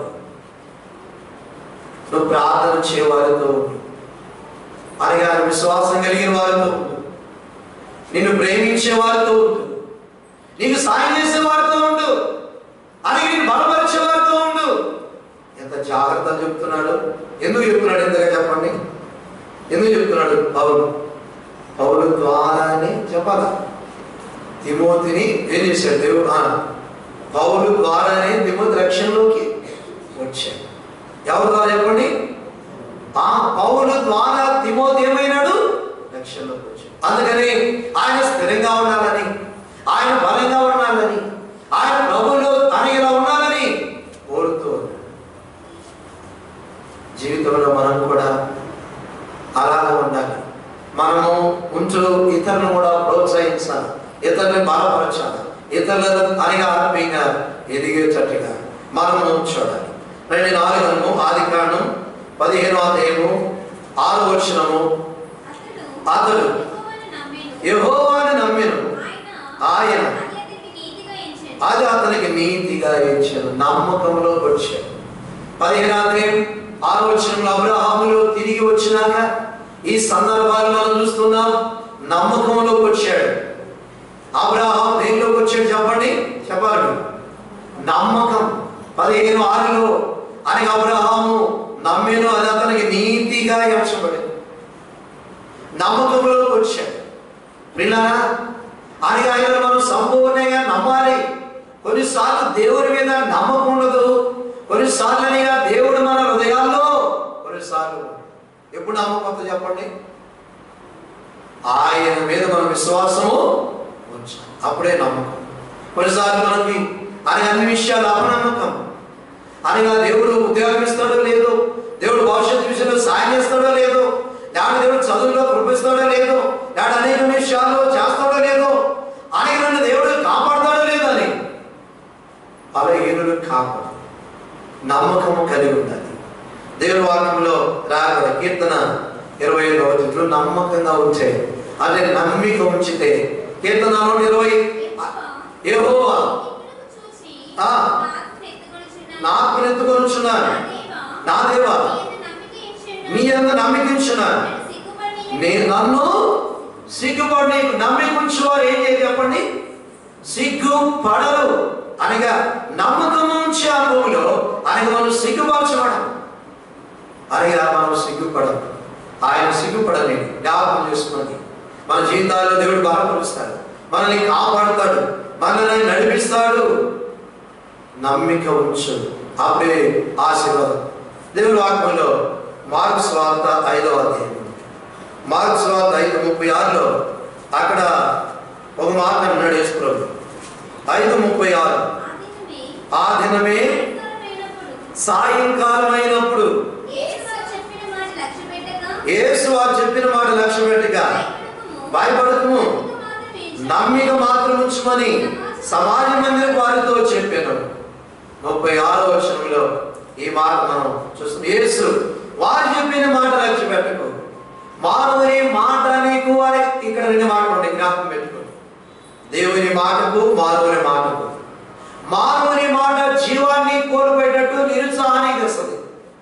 నువ్వు ప్రార్థన చేయవారితో ఉండు అనగా విశ్వాసం కలిగిన వారితో ఉండు నిన్ను ప్రేమించే వారితో ఉండు నీకు సాయం చేసే వారితో ఉండు అలాగే నేను బలపరిచే వారితో ఉండు ఎంత జాగ్రత్త చెప్తున్నాడు ఎందుకు చెప్తున్నాడు ఎంతగా చెప్పండి ఎందుకు చెప్తున్నాడు పౌలు పౌలు ద్వారానే చెప్పాలా తిమోతిని ఏం చేశాడు దేవుడు ఆ, పౌలు ద్వారానే తిమోతి రక్షణలోకి వచ్చాడు ఎవరు ద్వారా చెప్పండి ఆ పౌలు ద్వారా తిమోతి ఏమైనాడు రక్షణలోకి వచ్చాడు అందుకని ఆయన స్థిరంగా ఉండాలని ఆయన బలంగా ఉండాలని ఆయన ప్రభులో తనగిలా ఉండాలని కోరుతూ ఉన్నాడు జీవితంలో మనం కూడా అలాగ ఉండాలి మనము ఉంచు ఇతరులను కూడా ప్రోత్సహించాలి ఇతరులను బలపరచాలి ఇతరులను అనగా ఆత్మీయంగా ఎదిగేటట్టుగా మనము చూడాలి రెండు నాలుగు ఆది కాండం పదిహేను అధ్యాయము ఆరు వచ్చినము అతడు అతడు యెహోవాను యెహోవాని నమ్మెను. నమ్మెను ఆయన ఆయన అది అతనికి నీతిగా ఎంచెను. అది అతనికి నీతిగా ఇచ్చాను నమ్మకంలో వచ్చాడు పదిహేను అధ్యాయం ఆరు వచ్చినంలో అబ్రహాములు తిరిగి వచ్చినాక ఈ సందర్భాలు మనం చూస్తున్నాం నమ్మకంలోకి వచ్చాడు అబ్రహాం దేనిలోకి వచ్చాడు చెప్పండి చెప్పాలి మీరు. నమ్మకం పదిహేను ఆరులో అని అబ్రహాము నమ్మెను అది అతనికి నీతిగా ఎంచబడింది నమ్మకంలోకి వచ్చాడు పిల్లరా అని ఆయన మనం సంపూర్ణంగా నమ్మాలి కొన్నిసార్లు దేవుడి మీద నమ్మకం ఉండదు కొన్నిసార్లు అనగా దేవుడు మన హృదయాల్లో కొన్నిసార్లు ఎప్పుడు నమ్మకం చెప్పండి ఆయన మీద మన విశ్వాసము ఉంచాలి అప్పుడే నమ్మకం కొన్నిసార్లు మనకి అని అన్ని విషయాలు అపనమ్మకం అనగా దేవుడు ఉద్యోగం ఇస్తాడో లేదో దేవుడు భవిష్యత్తు విషయంలో సాయం చేస్తాడో లేదో లేకపోతే దేవుడు చదువులో కృపిస్తాడో లేదో లేకపోతే అనేక విషయాల్లో చేస్తాడో లేదో అనేక నన్ను దేవుడు కాపాడతాడో లేదో అని బలహీనులు కాకూడదు నమ్మకము కలిగి ఉండాలి దేవుని వాక్యంలో రాగల కీర్తన ఇరవై ఐదవ వచనంలో నమ్మకంగా ఉంచే అదే నమ్మిక ఉంచితే కీర్తనలో ఇరవై యెహోవా ఇక్కడకు చూసి ఆ. నాకు ఎత్తుకొనుచున్నాను. నాకు నెత్తుకొనుచున్నాను నా దేవా, నా దేవా నీ యందు నమ్మిక ఉంచున్నాను. నీ అందు నమ్మికించున్నాను నన్ను సిగ్గుపడి నేను నన్ను సిగ్గుపడి నమ్మికుంచు వారు ఏం చేయాలి చెప్పండి సిగ్గు పడరు అనగా నమ్మకం ఉంచే అనుభవంలో అనగా మనం సిగ్గుపరచబడం అనగా మనం సిగ్గుపడం ఆయన సిగ్గుపడని జ్ఞాపకం చేసుకున్నది మన జీవితాల్లో దేవుడు బలపరుస్తాడు మనల్ని కాపాడుతాడు మనల్ని నడిపిస్తాడు నమ్మిక ఉంచు అప్పుడే ఆశీర్వాదం దేవుడి వాక్యంలో మార్క్స్ వార్త ఐదవ అధ్యాయం మార్క్స్ వార్త ఐదు ముప్పై ఆరులో అక్కడ ఒక మాట అన్నాడు యేసుప్రభు ఐదు ముప్పై ఆరు ఆ దినమే ఆ దినమే సాయంకాలమైనప్పుడు సాయంకాలం అయినప్పుడు యేసు చెప్పిన మాట లక్ష్య పెట్టగా యేసు వారు చెప్పిన మాట లక్ష్య పెట్టగా భయపడకుము. భయపడకము నమ్మిక మాత్రమే ఉంచు. నమ్మిక మాత్రం ఉంచమని సమాజ మందిర వారితో చెప్పాను ముప్పై ఆరో వచనంలో ఈ మాట మనం చూస్తాం యేసు వారు చెప్పిన మాట లక్ష్య పెట్టకు మానవుని మాట నీకు వారి ఇక్కడ రెండు మాటలు ఉన్నాయి జ్ఞాపకం పెట్టుకోండి దేవుని మాటకు మానవుని మాటకు మానవుని మాట జీవాన్ని కోల్పోయేటట్టు నిరుత్సాహానికి తెస్తుంది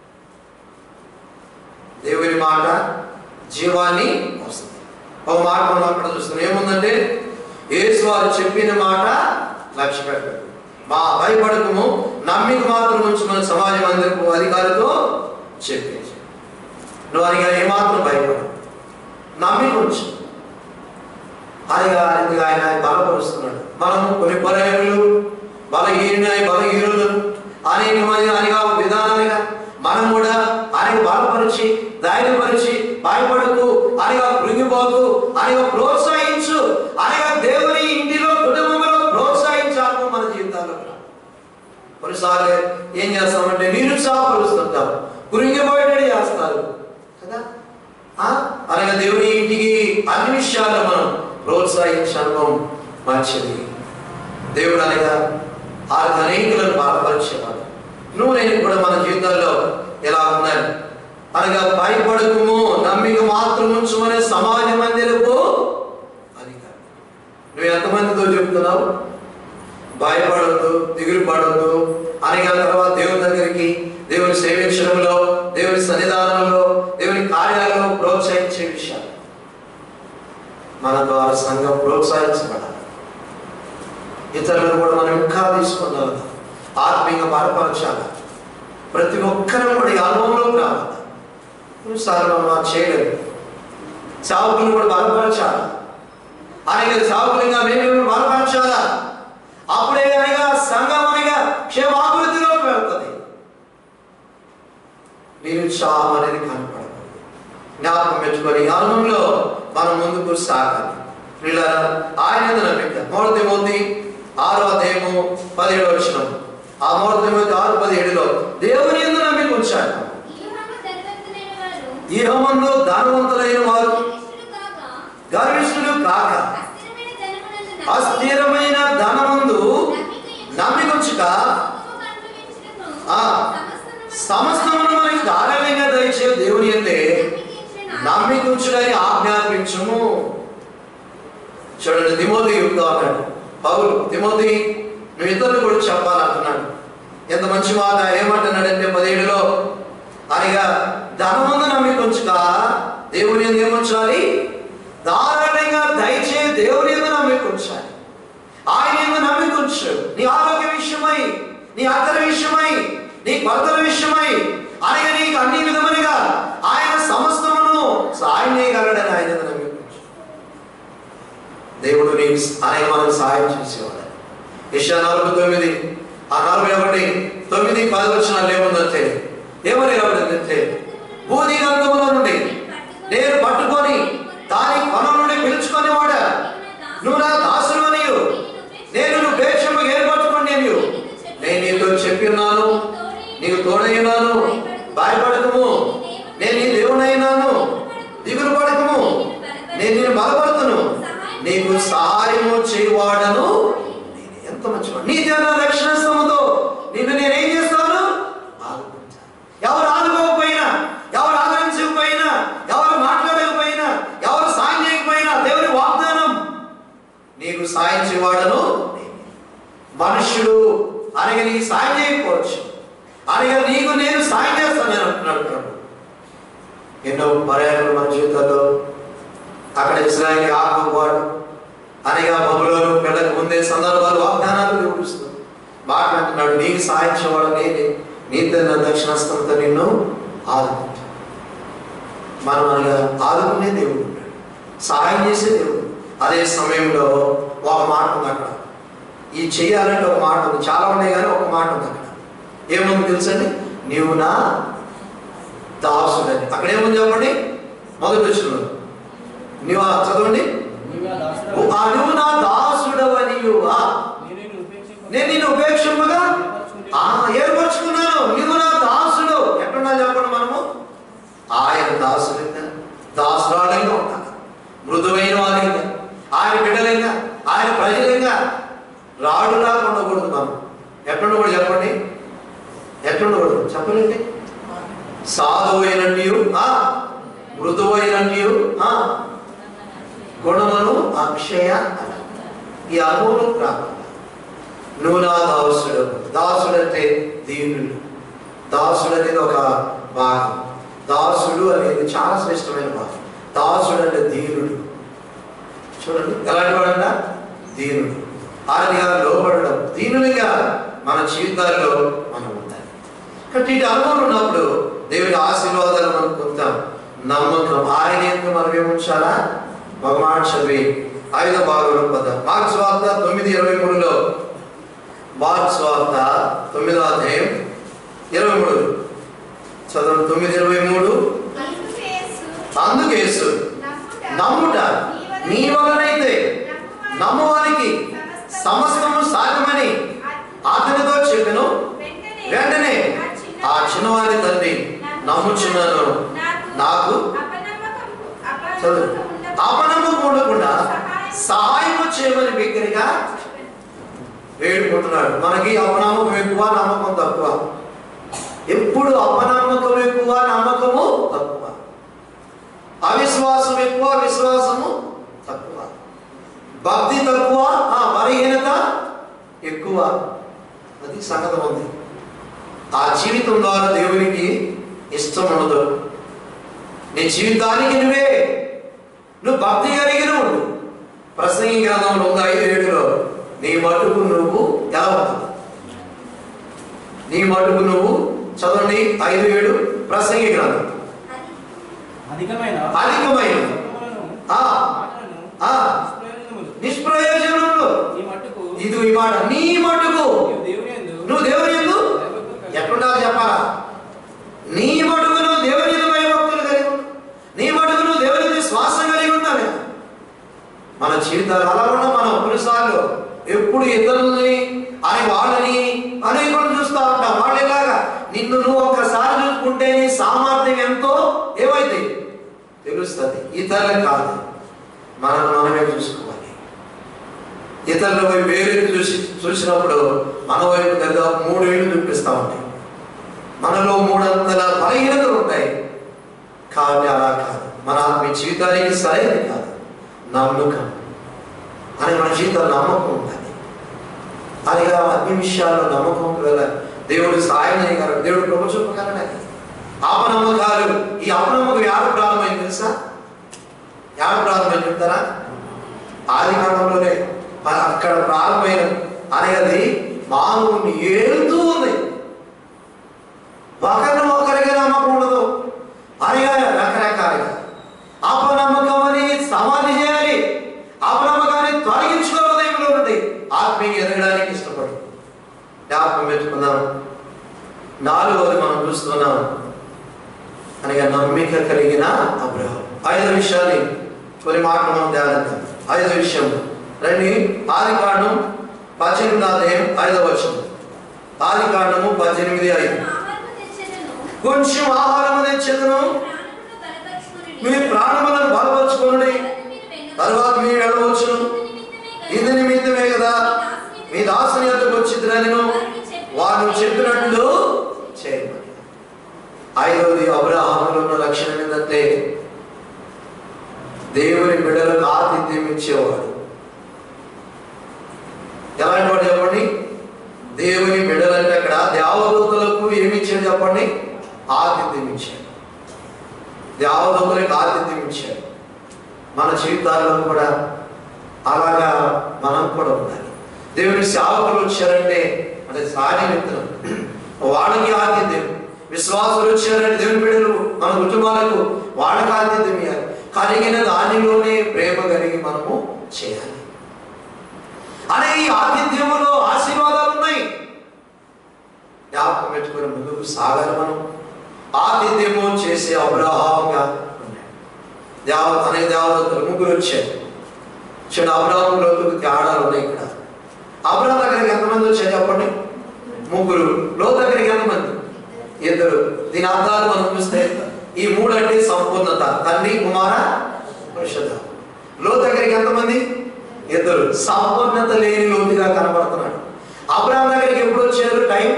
దేవుని మాట జీవాన్ని వస్తుంది ఒక మాట మనం అక్కడ చూస్తున్నాం ఏముందంటే యేసు వారు చెప్పిన మాట లక్ష్య పెట్టదు మా భయపడకము నమ్మిక మాత్రం ఉంచుకున్న సమాజ మందిరపు అధికారితో చెప్పేసి నువ్వు అడిగా ఏమాత్రం భయపడవు నమ్మిక ఉంచు అదిగా అదిగా ఆయన బలపరుస్తున్నాడు మనం కొన్ని బలహీనులు బలహీన బలహీనులు అనేక మంది అనేక విధానాలుగా మనం కూడా అనేక బలపరిచి ధైర్యపరిచి భయపడకు అనగా కృంగిపోకు అనగా ప్రోత్సహించు అనగా దేవుని ఇంటిలో కుటుంబంలో ప్రోత్సహించాలి మన జీవితాల్లో కూడా. కొన్నిసార్లు ఏం చేస్తామంటే నిరుత్సాహపరుస్తుంటాం కృంగిపోయేటట్టు చేస్తారు కదా ఆ? అనగా దేవుని ఇంటికి అన్ని విషయాల్లో మనం ప్రోత్సహించడం మంచిది దేవుడు అనగా ఆ అనేకులను బాధపరిచేవాడు నువ్వు నేను కూడా మన జీవితాల్లో ఎలా ఉండాలి అనగా భయపడకము నమ్మిక మాత్రం ఉంచుమనే సమాజ మందిరపు అది కాదు నువ్వు ఎంతమందితో చెప్తున్నావు భయపడద్దు దిగులు పడద్దు అనగా తర్వాత దేవుని దగ్గరికి దేవుని సేవించడంలో దేవుని సన్నిధానంలో దేవుని కార్యాలలో ప్రోత్సహించే విషయాలు మన ద్వారా సంఘం ప్రోత్సహించబడాలి ఇతరులను కూడా మనం ఇంకా తీసుకున్నాం ఆత్మీయంగా బలపరచాలి ప్రతి ఒక్కరూ కూడా ఈ అనుభవంలోకి రావాలి కొన్నిసార్లు మనం అది చేయలేదు సావుకులను కూడా బలపరచాలి ఆయన సావుకులుగా మేము బలపరచాలా అప్పుడే అనగా సంఘం అనగా క్షేమాభివృద్ధిలోకి వెళ్తుంది నిరుత్సాహం అనేది కనపడదు జ్ఞాపకం పెట్టుకొని ఈ అనుభవంలో మనం ముందుకు సాగాలి పిల్లల ఆయన మీద నమ్మిక మూడతి మోతి ఆరో అధ్యాయము పదిహేడు వచ్చిన ఆ మూడతి మోతి ఆరు పదిహేడులో దేవుని ఎందు నమ్మిక ఉంచాడు ఈహము ధనవంతులైన వారు ఈహమందు ధనవంతులైన వారు గర్విష్ఠులు కాగా, గర్విష్ఠులు కాక అస్థిరమైన ధనమునందు అస్థిరమైన ధనమందు నమ్మిక ఉంచుక సుఖము అనుభవించుటకు ఆ. సమస్తమును సమస్తమును మనకి ధారాళంగా దయచే దేవుని అంటే నమ్మికించిన నమ్మిక ఉంచుడని ఆజ్ఞాపించము చూడండి తిమోతి చెప్తా అన్నాడు పౌలు తిమోతి నువ్వు ఇతరులు కూడా చెప్పాలంటున్నాడు ఎంత మంచి మాట ఏమంటున్నాడంటే పదిహేడులో అనగా ధనముందు నమ్మిక ఉంచుక దేవుని ఎందు ఏముంచాలి ధారాళంగా దయచే దేవుని ఎందు నమ్మిక ఉంచాలి ఆయన ఎందు నమ్మిక ఉంచు నీ ఆరోగ్య విషయమై నీ అక్కల విషయమై నీ కొరతల విషయమై అనగా నీకు అన్ని విధములుగా ఆయన సమస్తమును సాయం చేయగలడని ఆయన ఎందు నమ్మిక ఉంచు దేవుడు నీకు ఆయన మనకు సహాయం చేసేవాడు యశా నలభై తొమ్మిది ఆ నలభై ఒకటి తొమ్మిది పది వచ్చినాలు ఏముందంటే ఏమని రాబడిందంటే భూది గంధముల నుండి నేను పట్టుకొని దాని కొన నుండి పిలుచుకొని వాడా నువ్వు నా దాసులు అనియు నేను నువ్వు భేషము ఏర్పరచుకోండి నేను నేను నీతో చెప్పి ఉన్నాను నీకు తోడైనాను భయపడకము నేను నీ దేవుడైనాను దిగులు పడకము నేను నిన్ను బలపడుతును నీకు సహాయము చేయవాడను నేను ఎంత మంచివాడు నీ ధ్యాన రక్షణ స్తముతో అనగా నీకు సాయం చేయకపోవచ్చు అనగా నీకు నేను సాయం చేస్తానని అంటున్నాడు ప్రభు ఎన్నో పర్యాలు మన జీవితాల్లో అక్కడ ఇస్రాయల్ ఆకువాడు అనగా బబులోను వెళ్ళక ముందే సందర్భాలు వాగ్దానాలు వివరిస్తూ మాట్లాడుతున్నాడు నీకు సాయం చేయవాడు నేనే నీతో నా దక్షిణాస్తంతో నిన్ను ఆదుకుంటా మనం అనగా ఆదుకునే దేవుడు ఉంటాడు సహాయం చేసే దేవుడు అదే సమయంలో ఒక మాట ఉంది అక్కడ ఈ చేయాలంటే ఒక మాట ఉంది చాలా ఉన్నాయి కానీ ఒక మాట ఉంది అక్కడ ఏముంది తెలుసండి నీవు నా దాసుడని అక్కడ ఏముంది చెప్పండి మొదటి వచ్చిన నీవు ఆ చదవండి నీవు ఆ దాసుడవు. నువ్వు- ఆ నువ్వు నా దాసుడవని యువా నేను నిన్ను ఉపేక్షింప- నేను నిన్ను ఉపేక్షింపగా ఆ ఏర్పరచుకున్నాను నీవు నా దాసుడు ఎక్కడున్నా చెప్పండి మనము ఆయన దాసుడంగా దాసురాలంగా ఉంటాను మృదువైన వారిగా ఆయన బిడ్డలంగా ఆయన ప్రజలంగా రాడులాగా ఉండకూడదు మనం ఎట్లుండకూడదు చెప్పండి ఎట్లుండకూడదు చెప్పలేండి సాధువైనట్టు మృదువైనట్టు గుణమును అక్షయ ఈ అనుభవం రాకుండా నువ్వు నా దాసుడు దాసుడు అంటే దీనుడు దాసుడు అనేది ఒక భాగం దాసుడు అనేది చాలా శ్రేష్టమైన భాగం దాసుడు అంటే దీనుడు చూడండి ఎలాంటి వాడన్నా దీనుడు ఆయనగా లోపడడం దీనునిగా మన జీవితాల్లో మనం ఉండాలి కాబట్టి ఇటు అనుభవం ఉన్నప్పుడు దేవుడి ఆశీర్వాదాలు మనం పొందుతాం నమ్మకం ఆయన ఎందుకు మనం ఏముంచాలా ఒక మాట చదివి ఐదో భాగంలో పద్దాం మార్క్స్ వార్త తొమ్మిది ఇరవై మూడులో మార్క్స్ వార్త తొమ్మిదో అధ్యాయం ఇరవై మూడు చదవండి తొమ్మిది ఇరవై మూడు అందుకు యేసు అందుకేసు నమ్ముట నీ వలనైతే నమ్మువానికి సమస్తము సాధ్యమని అతనితో చెప్పెను వెంటనే ఆ చిన్నవారి తండ్రి నమ్ముచున్నాను నాకు చదువు అపనమ్మకం ఉండకుండా సహాయం చేయమని బిగ్గరగా వేడుకుంటున్నాడు మనకి అపనమ్మకం ఎక్కువ నమ్మకం తక్కువ ఎప్పుడు అపనమ్మకం ఎక్కువ నమ్మకము తక్కువ అవిశ్వాసం ఎక్కువ విశ్వాసము తక్కువ భక్తి తక్కువ ఆ బలహీనత ఎక్కువ అది సంగతి ఉంది ఆ జీవితం ద్వారా దేవునికి ఇష్టం ఉండదు నీ జీవితానికి నువ్వే నువ్వు భక్తి కలిగిన ఉండు ప్రసంగి గ్రంథంలో ఉంది ఐదు ఏడులో నీ మటుకు నువ్వు ఎలా ఉంటుంది నీ మటుకు నువ్వు చదవండి ఐదు ఏడు ప్రసంగి గ్రంథం అధికమైన అధికమైన శబ్దములను, ఆ, మాటలను, ఆ, నిష్ప్రయోజనములు. నిష్ప్రయోజనములు ఈ మట్టుకు ఇది ఈ మాట నీ మటుకు నీవు దేవుని యందు నువ్వు దేవుని ఎందు భయభక్తులు కలిగి ఎట్లుండాలి చెప్పాలా నీ మటుకు నువ్వు దేవుని ఎందు భయభక్తులు కలిగి ఉండు. నీ మటుకు నువ్వు దేవుని ఎందు శ్వాసం కలిగి ఉండాలి మన జీవితాలు అలా ఉన్న మనం కొన్నిసార్లు ఎప్పుడు ఇతరులని అని వాళ్ళని అనేకులను చూస్తూ ఉంటాం వాళ్ళు ఎలాగా నిన్ను నువ్వు ఒక్కసారి చూసుకుంటే నీ సామర్థ్యం ఎంతో ఏమైతే తెలుస్తుంది ఇతరులకు కాదు మనం మనమే చూసుకోవాలి ఇతరుల వైపు వేరే చూసి చూసినప్పుడు మన వైపు దాదాపు మూడు ఏళ్ళు చూపిస్తూ ఉంటాయి మనలో మూడంతల బలహీనతలు ఉంటాయి కానీ అలా కాదు మన ఆత్మీయ జీవితానికి సరైనది కాదు నమ్మకం అని మన జీవితంలో నమ్మకం ఉండాలి అలాగా అన్ని విషయాల్లో నమ్మకం వల్ల దేవుడు సాయం చేయగలడు దేవుడు కృప చూపగలడని అపనమ్మకాలు ఈ అపనమ్మకం యాడ ప్రారంభమైంది తెలుసా యాడ ప్రారంభమైంది చెప్తారా ఆది కాలంలోనే మన- అక్కడ ప్రారంభమైన అనేది మానవుని ఏలుతూ ఉంది ఒకరిని ఒకరికి నమ్మకం ఉండదు అనగా రకరకాలుగా అపనమ్మకం అని సమాధి చేయాలి అపనమ్మకాన్ని తొలగించుకోవాలి ఉదయంలో నుండి ఆత్మీయ ఎదగడానికి ఇష్టపడు జ్ఞాపకం పెట్టుకుందాం నాలుగవది మనం చూస్తున్నాం అనగా నమ్మిక కలిగిన అబ్రహం ఐదు విషయాన్ని కొన్ని మాటలు మనం ధ్యానిద్దాం ఐదో విషయం రండి ఆది కాండం పద్దెనిమిది అధ్యాయం ఐదవ వచనం ఆది కాండము పద్దెనిమిది ఐదు ఆహారము తెచ్చెదను. కొంచెం ఆహారం తెచ్చేదను ప్రాణమును బలపరచుకొనుడి. మీ ప్రాణములను బలపరుచుకోండి తర్వాత మీరు వెనుక- తర్వాత మీరు వెళ్ళవచ్చును ఇందు నిమిత్తమే ఇది నిమిత్తమే కదా మీ దాసుని ఎద్దకు వచ్చిద్రను వారు చెప్పినట్లు చేయమని ఐదవది అబ్రహాములో ఉన్న లక్షణం ఏంటంటే దేవుని బిడ్డలకు ఆతిథ్యం ఇచ్చేవాడు ఎలాంటి వాడు చెప్పండి దేవుని బిడ్డలంటే అక్కడ దేవదూతలకు ఏమి ఇచ్చాడు చెప్పండి ఆతిథ్యం ఇచ్చాడు దేవదూతలకు ఆతిథ్యం ఇచ్చాడు మన జీవితాల్లో కూడా అలాగా మనం కూడా ఉండాలి దేవుని సేవకులు వచ్చారంటే అంటే సాని వ్యక్తులు వాళ్ళకి ఆతిథ్యం విశ్వాసులు వచ్చారంటే దేవుని బిడ్డలు మన కుటుంబాలకు వాళ్ళకి ఆతిథ్యం ఇవ్వాలి కలిగిన దానిలోనే ప్రేమ కలిగి మనము చేయాలి అనే ఈ ఆతిథ్యములో ఆశీర్వాదాలు ఉన్నాయి జ్ఞాపకం పెట్టుకుని ముందుకు సాగాలి మనం ఆతిథ్యము చేసే అబ్రహాంగా ఉన్నాడు దేవ అనే దేవదత్తులు ముగ్గురు వచ్చారు చూడు అబ్రహాం లోతుకు తేడాలు ఉన్నాయి ఇక్కడ అబ్రహాం దగ్గరికి ఎంతమంది వచ్చారు చెప్పండి ముగ్గురు లో దగ్గరికి ఎంతమంది ఇద్దరు దీని అర్థాలు మనం చూస్తే ఈ మూడు అంటే సంపూర్ణత తండ్రి కుమార పరిషత్ లో దగ్గరికి ఎంతమంది ఇద్దరు సంపూర్ణత లేని లోతుగా కనబడుతున్నాడు అబ్రహాం దగ్గరికి ఎప్పుడు వచ్చారు టైం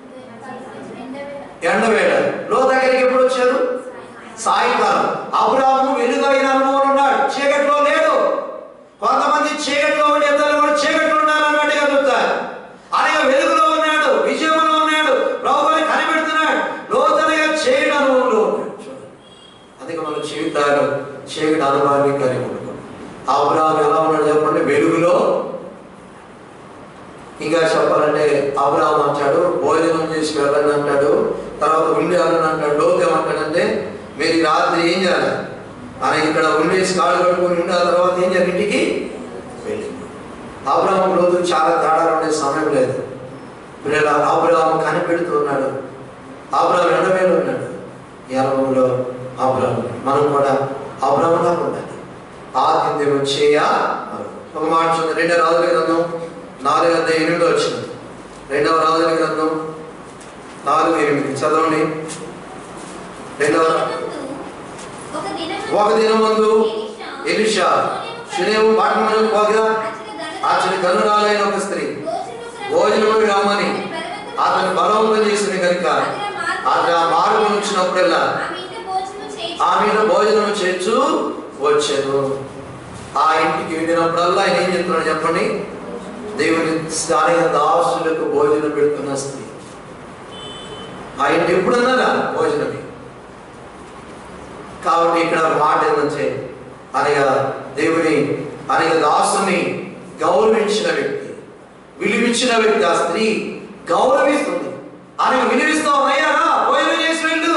ఎండవేళ లో దగ్గరికి ఎప్పుడు వచ్చారు సాయంకాలం అబ్రాహము వెలుగైన అనుభవం ఉన్నాడు చీకట్లో లేడు కొంతమంది చీకట్లో ఉండి ఇద్దరు కూడా చీకట్లో ఉన్నారు అన్నట్టుగా చెప్తారు అనగా వెలుగులో ఉన్నాడు విజయంలో ఉన్నాడు ప్రభుని కనిపెడుతున్నాడు లోతనగా చీకటి అనుభవంలో ఉన్నాడు చూడండి. అందుకే మన జీవితాలు చీకటి అనుభవాన్ని కలిగి ఉంటాం అబ్రాహం ఎలా ఉన్నాడు చెప్పండి వెలుగులో ఇంకా చెప్పాలంటే అబ్రాహం అంటాడు భోజనం చేసి వెళ్ళండి అంటాడు తర్వాత ఉండాలని అంటాడు లోతు ఏమంటాడంటే మీరు ఈ రాత్రి ఏం చేయాలి ఆయన ఇక్కడ ఉండేసి కాళ్ళు కట్టుకొని ఉండే ఆ తర్వాత ఏం చేయాలి ఇంటికి వెళ్ళి అబ్రాహం లోతు చాలా తేడాలు ఉండే సమయం లేదు పిల్లల అబ్రాహం కనిపెడుతూ ఉన్నాడు అబ్రాహం ఎండవేలు ఉన్నాడు ఈ అనుభవంలో అబ్రాహం మనం కూడా అబ్రాహంలా ఉండాలి ఆతిథ్యం చేయ ఒక మాట చూడండి రెండో రాజుల గ్రంథం నాలుగు వందల ఎనిమిది వచ్చింది రెండవ రాజుల గ్రంథం నాలుగు ఎనిమిది చదవండి రెండవ ఒక దినం ఒక దినం ముందు ఎలిషా శునేము పట్టణమునకు పోగా అతని గనురాలైన ఒక స్త్రీ భోజనము రమ్మని అతని బలవంతం చేసిన కనుక అతను ఆ మార్గం వచ్చినప్పుడల్లా ఆ మీద భోజనం చేర్చు వచ్చాను ఆ ఇంటికి వెళ్ళినప్పుడల్లా ఆయన ఏం చెప్తున్నాడు చెప్పండి దేవుని స్థానిక దాసులకు భోజనం పెడుతున్న స్త్రీ ఆ ఇంటి ఎప్పుడన్నా భోజనమే కాబట్టి ఇక్కడ ఒక మాట ఏంటంటే అనగా దేవుని అనగా దాసుని గౌరవించిన వ్యక్తి విలువించిన వ్యక్తి ఆ స్త్రీ గౌరవిస్తుంది ఆమె విలువిస్తావు అయ్యా రా, భోజనం చేసి వెళ్ళు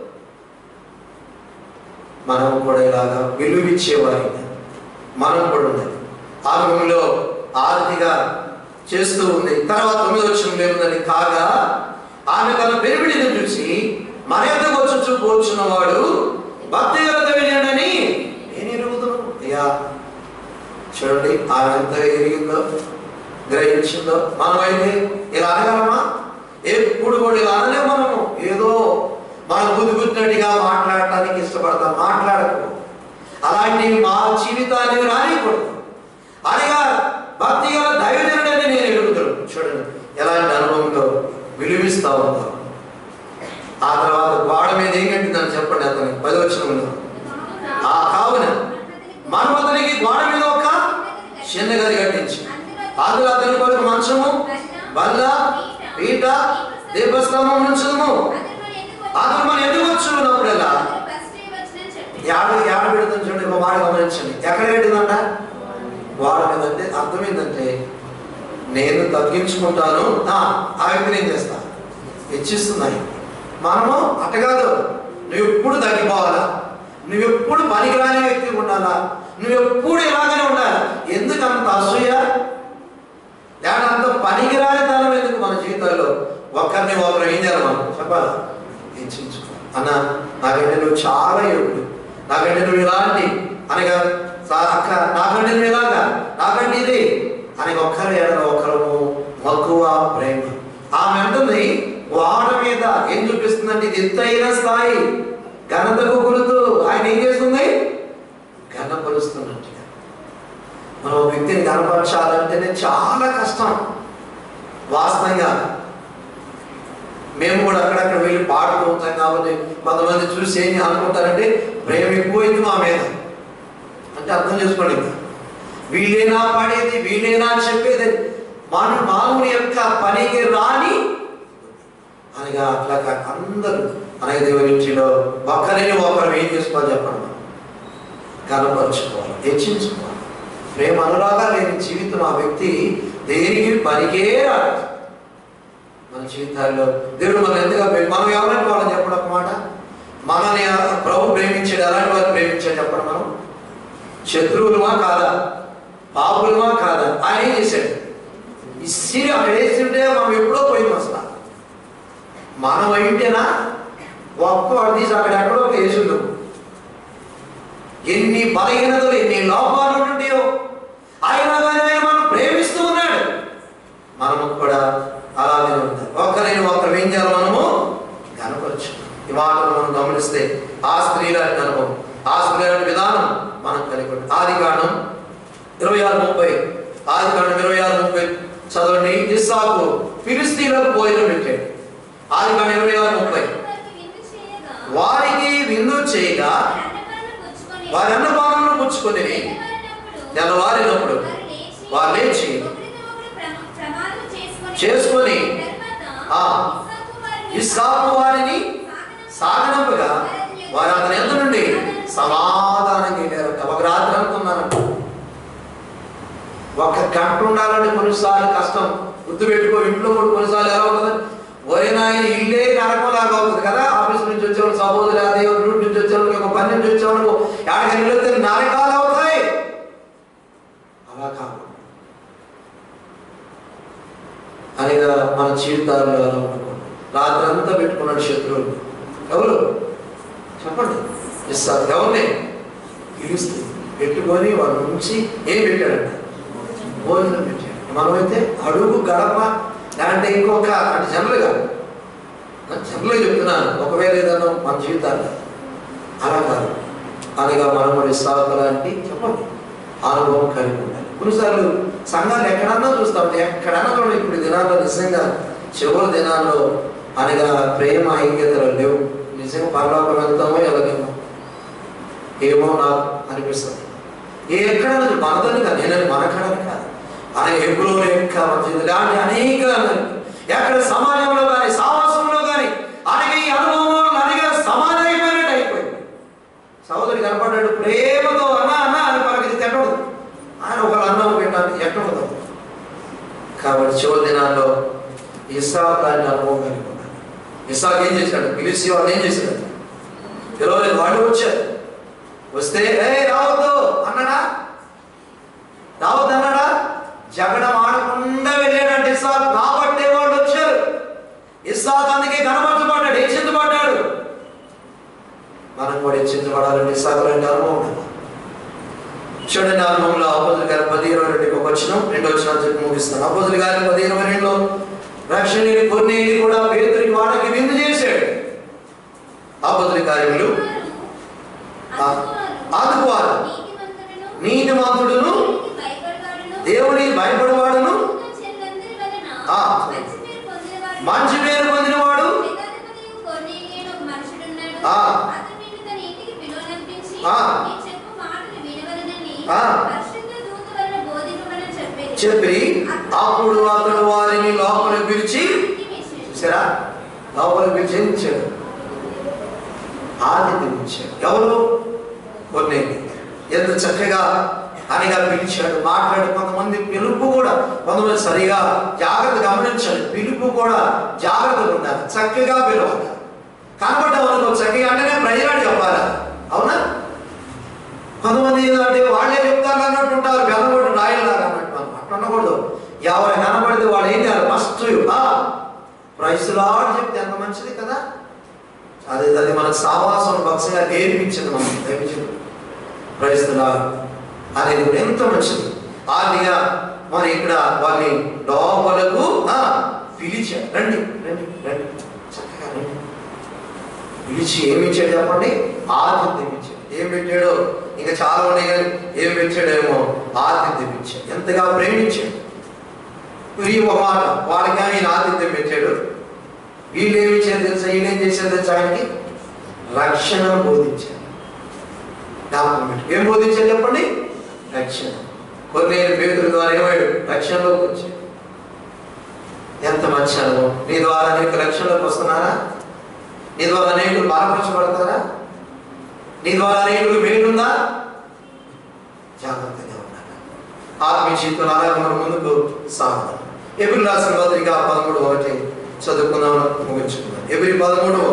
మనం కూడా ఇలాగా విలువిచ్చేవారి మనం కూడా ఉండాలి ఆరంభంలో ఆరతిగా చేస్తూ ఉంది తర్వాత తొమ్మిది వచ్చిన ఏముందని కాగా ఆమె తన పెరిమిడిని చూసి మన ఎంతకు వచ్చి కూర్చున్న వాడు భక్తి గలత వెళ్ళాడని నేను ఎరుగుతున్నాను అయ్యా చూడండి ఆమె ఎంత ఎరిగిందో గ్రహించిందో మనమైతే ఇలా అనగలమా ఎప్పుడు కూడా ఇలా అనలేము మనము ఏదో మనం బుద్ధి బుద్ధినట్టుగా మాట్లాడటానికి ఇష్టపడతాం మాట్లాడకు అలాంటివి మా జీవితాన్ని రానికూడదు అనగా భక్తి గల దైవజనుడని నేను ఎదుగుతాను చూడండి ఎలాంటి అనుభవంలో విలువిస్తా ఉంటాం ఆ తర్వాత గోడ మీద ఏం కట్టిందని చెప్పండి అతనికి పది వచ్చిన ఆ కావున మనం అతనికి గోడ మీద ఒక చిన్న గది కట్టించి అందులో అతని కొరకు మంచము బల్ల పీట దీపస్తంభం ఉంచుము అతను మనం ఎందుకు వచ్చున్నప్పుడల్లా యాడ యాడ పెడుతుంది చూడండి ఒక మాట గమనించండి ఎక్కడ పెట్టిందంట గోడ మీద అంటే అర్థం ఏంటంటే నేను తగ్గించుకుంటాను ఆ ఆ వ్యక్తిని ఏం చేస్తా హెచ్చిస్తున్నాయి మనము అట్ట కాదు నువ్వు ఎప్పుడు తగ్గిపోవాలా నువ్వు ఎప్పుడు పనికిరాని వ్యక్తి ఉండాలా నువ్వు ఎప్పుడు ఇలాగనే ఉండాలి ఎందుకు అంత అసూయ లేదా అంత పనికిరాని తనం ఎందుకు మన జీవితాల్లో ఒక్కరిని ఒకరు ఏం చేయాలి మనం చెప్పాలా హెచ్చించుకో అన్న నాకంటే నువ్వు చాలా ఎప్పుడు నాకంటే నువ్వు ఇలాంటి అనగా "సా- అక్క నాకంటే నువ్వు ఇలాగా నాకంటే ఇది అని ఒక్కరు ఎడల ఒకరము మక్కువ ప్రేమ ఆమె అంటుంది వాడ మీద ఏం చూపిస్తుందంటే ఇది ఎత్తైన స్థాయి ఘనతకు గురుతూ ఆయన ఏం చేస్తుంది ఘనపరుస్తున్నట్టుగా మనం ఒక వ్యక్తిని కనపరచాలంటేనే చాలా కష్టం వాస్తవంగా మేము కూడా అక్కడక్కడ వెళ్ళి పాడుతూ ఉంటాం కాబట్టి కొంతమంది చూసి ఏం అనుకుంటారంటే ప్రేమ ఎక్కువైంది మా మీద అంటే అర్థం చేసుకోండి ఇంకా. వీళ్ళేనా పాడేది వీళ్ళేనా చెప్పేది మానవ మానవుని యొక్క పనికి రాని అనగా అట్లా కాక అందరూ అనగా దేవుని ఇంటిలో ఒక్కరిని ఒకరు ఏం చేసుకోవాలి చెప్పండి మనం కనపరుచుకోవాలి హెచ్చించుకోవాలి ప్రేమ అనురాగా లేని జీవితం ఆ వ్యక్తి దేనికి పనికే రాదు మన జీవితాల్లో దేవుడు మనం ఎందుకు ప్రేమ- మనం ఎవరైనా వాళ్ళని చెప్పడం ఒక మాట మనల్ని ఆ ప్రభు ప్రేమించాడు అలాంటి వారు ప్రేమించాడు చెప్పడం మనం శత్రువులమా కాదా పాపులమా కాదా ఆయన ఏం చేశాడు ఇసిరి అక్కడ వేస్తుంటే మనం ఎప్పుడో పోయింది అసలు మనం అయింటేనా ఒక్కవాడు తీసి అక్కడ ఎక్కడో వేసిండు ఎన్ని బలహీనతలు ఎన్ని లోపాలు ఉంటాయో అయినా కానీ ఆయన మనం ప్రేమిస్తూ ఉన్నాడు మనము కూడా అలాగే ఉంటాం ఒకరిని ఒకరు ఏం చేయాలి మనము కనపరచు ఈ మాటలు మనం గమనిస్తే ఆ స్త్రీల అనుభవం ఆ స్త్రీల విధానం మనం కలిగి ఉంటాం ఆది కాండం ఇరవై ఆరు ముప్పై ఆది కాండం ఇరవై ఆరు ముప్పై చదవండి ఇస్సాకు ఫిలిస్తీన్లకు భోజనం పెట్టాడు ఆది కాండం ఇరవై ఆరు ముప్పై వారికి విందు వారికి విందు చేయగా చేయగా వారి అన్నపానములు పుచ్చుకొని వారి అన్నపానములు పుచ్చుకొని తెల్లవారినప్పుడు తెల్లవారినప్పుడు వారు లేచి ఒకరితో ఒకరు ప్రమ- ప్రమాణం చేసుకొని చేసుకొని తరువాత ఆ, ఇస్సాకు వారిని ఇస్సాకు వారిని సాగనంపగా వారు అతని ఎంత నుండి సమాధానం వెళ్ళారట ఒక రాత్రి అనుకున్నారంట ఒక గంట ఉండాలంటే కొన్నిసార్లు కష్టం గుర్తుపెట్టుకో ఇంట్లో కూడా కొన్నిసార్లు ఎలా ఉంటుంది ఒరే నాయన ఇల్లే నరకంలాగా అవుతుంది కదా ఆఫీస్ నుంచి వచ్చేవాళ్ళు సహోదరు అదే డ్యూటీ నుంచి వచ్చేవాళ్ళకి ఒక పని నుంచి వచ్చేవాళ్ళు ఎక్కడికి వెళ్ళితే నరకాలు అవుతాయి అలా కాదు అనగా మన జీవితాల్లో అలా ఉండకూడదు రాత్రి అంతా పెట్టుకున్నాడు శత్రువులు ఎవరు చెప్పండి ఇస్తారు ఎవరిని పిలుస్తే పెట్టుకొని వాడు ఉంచి ఏం పెట్టాడంట భోజనం పెట్టాడు మనమైతే అడుగు గడప లేదంటే ఇంకొక అంటే జనరల్గా జనరల్గా చెప్తున్నాను ఒకవేళ ఏదన్నా మన జీవితాల్లో అలా కాదు అనగా మనం మరి లాంటి చెప్పండి అనుభవం కలిగి ఉండాలి కొన్నిసార్లు సంఘాలు ఎక్కడన్నా చూస్తాం ఎక్కడన్నా కూడా ఇప్పుడు ఈ దినాల్లో నిజంగా చివరి దినాల్లో అనగా ప్రేమ ఐక్యతలు లేవు నిజంగా పరలోకం వెళ్తామో ఎలాగేమో ఏమో నాకు అనిపిస్తుంది ఏ ఎక్కడన్నా మనదని కాదు నేనని మనకడని కాదు అనగా ఎప్పుడో యొక్క ఇలాంటి అనేక ఎక్కడ సమాజంలో కానీ సావాసంలో కానీ అనగా ఈ అనుభవంలో అనగా సమాధి అయిపోయినట్టు అయిపోయింది సహోదరి కనపడ్డాడు ప్రేమతో అన్న అన్న అని పలకరిస్తే ఎక్కడదు ఆయన ఒకరు అన్నం పెట్టాలి ఎక్కడదు కాబట్టి చివరి దినాల్లో ఇసాక్ లాంటి అనుభవం కలిగి ఉన్నాడు ఇసాక్ ఏం చేశాడు పిలిచి వాళ్ళు ఏం చేశాడు పిలవలేదు వాళ్ళు వచ్చారు వస్తే ఏ రావద్దు అన్నాడా రావద్దు అన్నాడా జగడం ఆడకుండా వెళ్ళాడంటే ఇస్సాక్ కాబట్టే వాళ్ళు వచ్చారు ఇస్సాక్ అందుకే కనపరచబడ్డాడు హెచ్చించబడ్డాడు మనం కూడా హెచ్చించబడాలంటే ఇస్సాకు లాంటి అనుభవం ఉండాలి. చూడండి అనుభవంలో అపోజులు గారి పది ఇరవై రెండుకి ఒక వచ్చిన రెండు వచ్చిన చెప్పి ముగిస్తాను అపోజులు గారి పది ఇరవై రెండులో రక్షణ కొన్ని కూడా పేదరికి వాళ్ళకి విందు చేశాడు అపోజుల కార్యములు ఆదుకోవాలి నీతిమంతుడును దేవుని భయపడవాడును ఆ. మంచి పేరు పొందినవాడు ఆ. ఆ. ఆ. చెప్పి అప్పుడు అతడు వారిని లోపల పిలిచి చూసారా లోపల పిలిచి ఏం ఇచ్చాడు ఆతిథ్యం ఇచ్చాడు ఎవరు కొన్ని ఎంత చక్కగా అనగా పిలిచాడు మాట్లాడు కొంతమంది పిలుపు కూడా కొంతమంది సరిగా జాగ్రత్త గమనించాలి పిలుపు కూడా జాగ్రత్తగా ఉండాలి చక్కగా పిలవాలి కనబడ్డావు అనుకో చక్కగా అంటేనే ప్రజలాడు చెప్పాలా అవునా కొంతమంది ఏంటంటే వాళ్ళే చెప్తారు అన్నట్టు ఉంటారు బెల్లగొట్టు రాయలాగా అన్నట్టు మనం అట్లా ఉండకూడదు ఎవరు కనబడితే వాళ్ళు ఏం చేయాలి ఫస్ట్ ప్రైస్లాడ్ చెప్తే ఎంత మంచిది కదా అది అది మన సావాసం భక్సంగా నేర్పించింది మనం దయచేసి ప్రైస్తులా అనేది కూడా ఎంత మంచిది ఆదిగా మరి ఇక్కడ వాళ్ళని లోపలకు ఆ, పిలిచారు రండి రండి రండి చక్కగా రండి పిలిచి ఏమి ఇచ్చాడు చెప్పండి ఆతిథ్యం ఇచ్చాడు ఏం పెట్టాడో ఇంకా చాలా ఉన్నాయి కానీ ఏం పెట్టాడేమో ఆతిథ్యం ఇచ్చాడు ఎంతగా ప్రేమించాడు ఈ ఒక మాట వాళ్ళకి ఆయన ఆతిథ్యం పెట్టాడు వీళ్ళు ఏమి ఇచ్చారు తెలుసా వీళ్ళు ఏం చేశారు తెలుసా ఆయనకి రక్షణ బోధించారు జ్ఞాపకం పెట్టు. ఏం బోధించారు చెప్పండి రక్షణ కొన్ని పేదల ద్వారా ఏమాడు రక్షణలోకి వచ్చాడు ఎంత మంచి అనుభవం నీ ద్వారా అనేక లక్ష్యంలోకి వస్తున్నారా నీ ద్వారా అనేకులు బలపరచబడతారా నీ ద్వారా అనేకులు మేలుందా జాగ్రత్తగా ఉండాలి ఆత్మీయ జీవితంలో అలాగే మనం ముందుకు సాగుదాం ఎబిరి రాసిన పత్రిక పదమూడు ఒకటి చదువుకుందాం ముగించుకుందాం ఎబిరి పదమూడు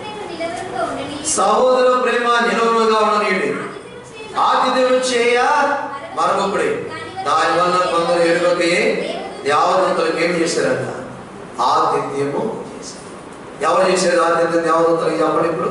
సహోదర ప్రేమ నిలవరుగా ఉండనీయుడి. సహోదర ప్రేమ నిలవలుగా ఉండనీయుడి ఆతిథ్యం ఆతిథ్యం చేయ మరొకప్పుడే దాని వల్ల కొందరు ఎరుగకే దేవదత్తులకు ఏం చేశారంట ఆతిథ్యము చేశారు ఎవరు చేశారు ఆతిథ్యం దేవదత్తులకు చెప్పండి ఇప్పుడు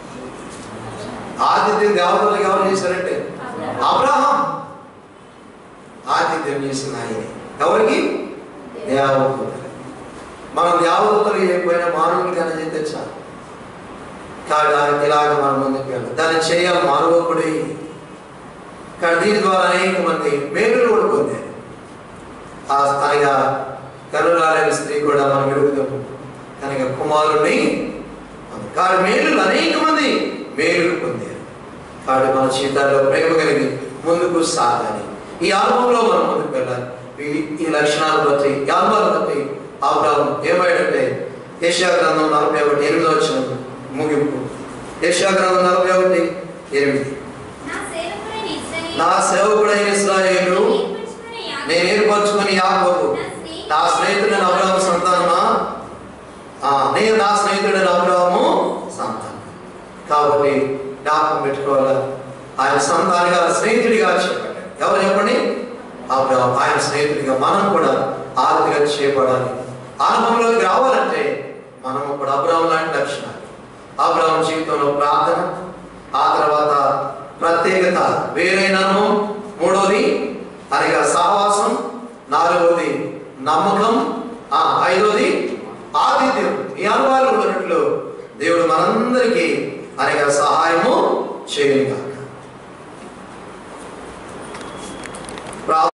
ఆతిథ్యం దేవదత్తులకు ఎవరు చేశారంటే అబ్రహం ఆతిథ్యం చేసిన ఆయన ఎవరికి దేవదత్తులు మనం దేవదత్తులు చేయకపోయినా మానవులకి అనేది చాలు కాబట్టి ఇలాగ మనం ముందుకు వెళ్ళాలి దాన్ని చేయాలి మానవకుడి కానీ దీని ద్వారా అనేక మంది మేలులు కూడా పొందారు ఆ అనగా కరుణాలైన స్త్రీ కూడా మనం ఎరుగుతాము కనుక కుమారుణ్ణి కాదు మేలులు అనేక మంది మేలులు పొందారు కాబట్టి మన జీవితాల్లో ప్రేమ కలిగి ముందుకు సాగాలి ఈ అనుభవంలో మనం ముందుకు వెళ్ళాలి ఈ- ఈ లక్షణాలు బట్టి ఈ అనుభవాలు బట్టి అబ్రాహం ఏమైందంటే ఏషియా గ్రంథం నలభై ఒకటి ఎనిమిదో వచ్చిన ముగింపు ఏషియా గ్రంథం నలభై ఒకటి ఎనిమిది నా సేవకుడైన ఇశ్రాయేలు, నా సేవకుడైన ఇస్రాయేలు ఏర్పరచుకున్న యాకోబు, నేను ఏర్పరచుకుని యాకోబు నా స్నేహితుడైన అబ్రాహము సంతానమా ఆ, నేను నా స్నేహితుడైన అబ్రాహము సంతానం కాబట్టి జ్ఞాపకం పెట్టుకోవాలా ఆయన సంతానిగా స్నేహితుడిగా చెప్పండి ఎవరు చెప్పండి అబ్రాహం ఆయన స్నేహితుడిగా మనం కూడా ఆర్థిక చేయబడాలి అనుభవంలోకి రావాలంటే మనం ఇప్పుడు అబ్రాహం లాంటి లక్షణాలు అబ్రాహం జీవితంలో ప్రార్థన ఆ తర్వాత ప్రత్యేకత వేరైన అనుభవం మూడోది అనగా సహవాసం నాలుగోది నమ్మకం ఆ ఐదోది ఆతిథ్యం ఈ అనుభవాలు ఉన్నట్లు దేవుడు మనందరికీ అనగా సహాయము చేయగా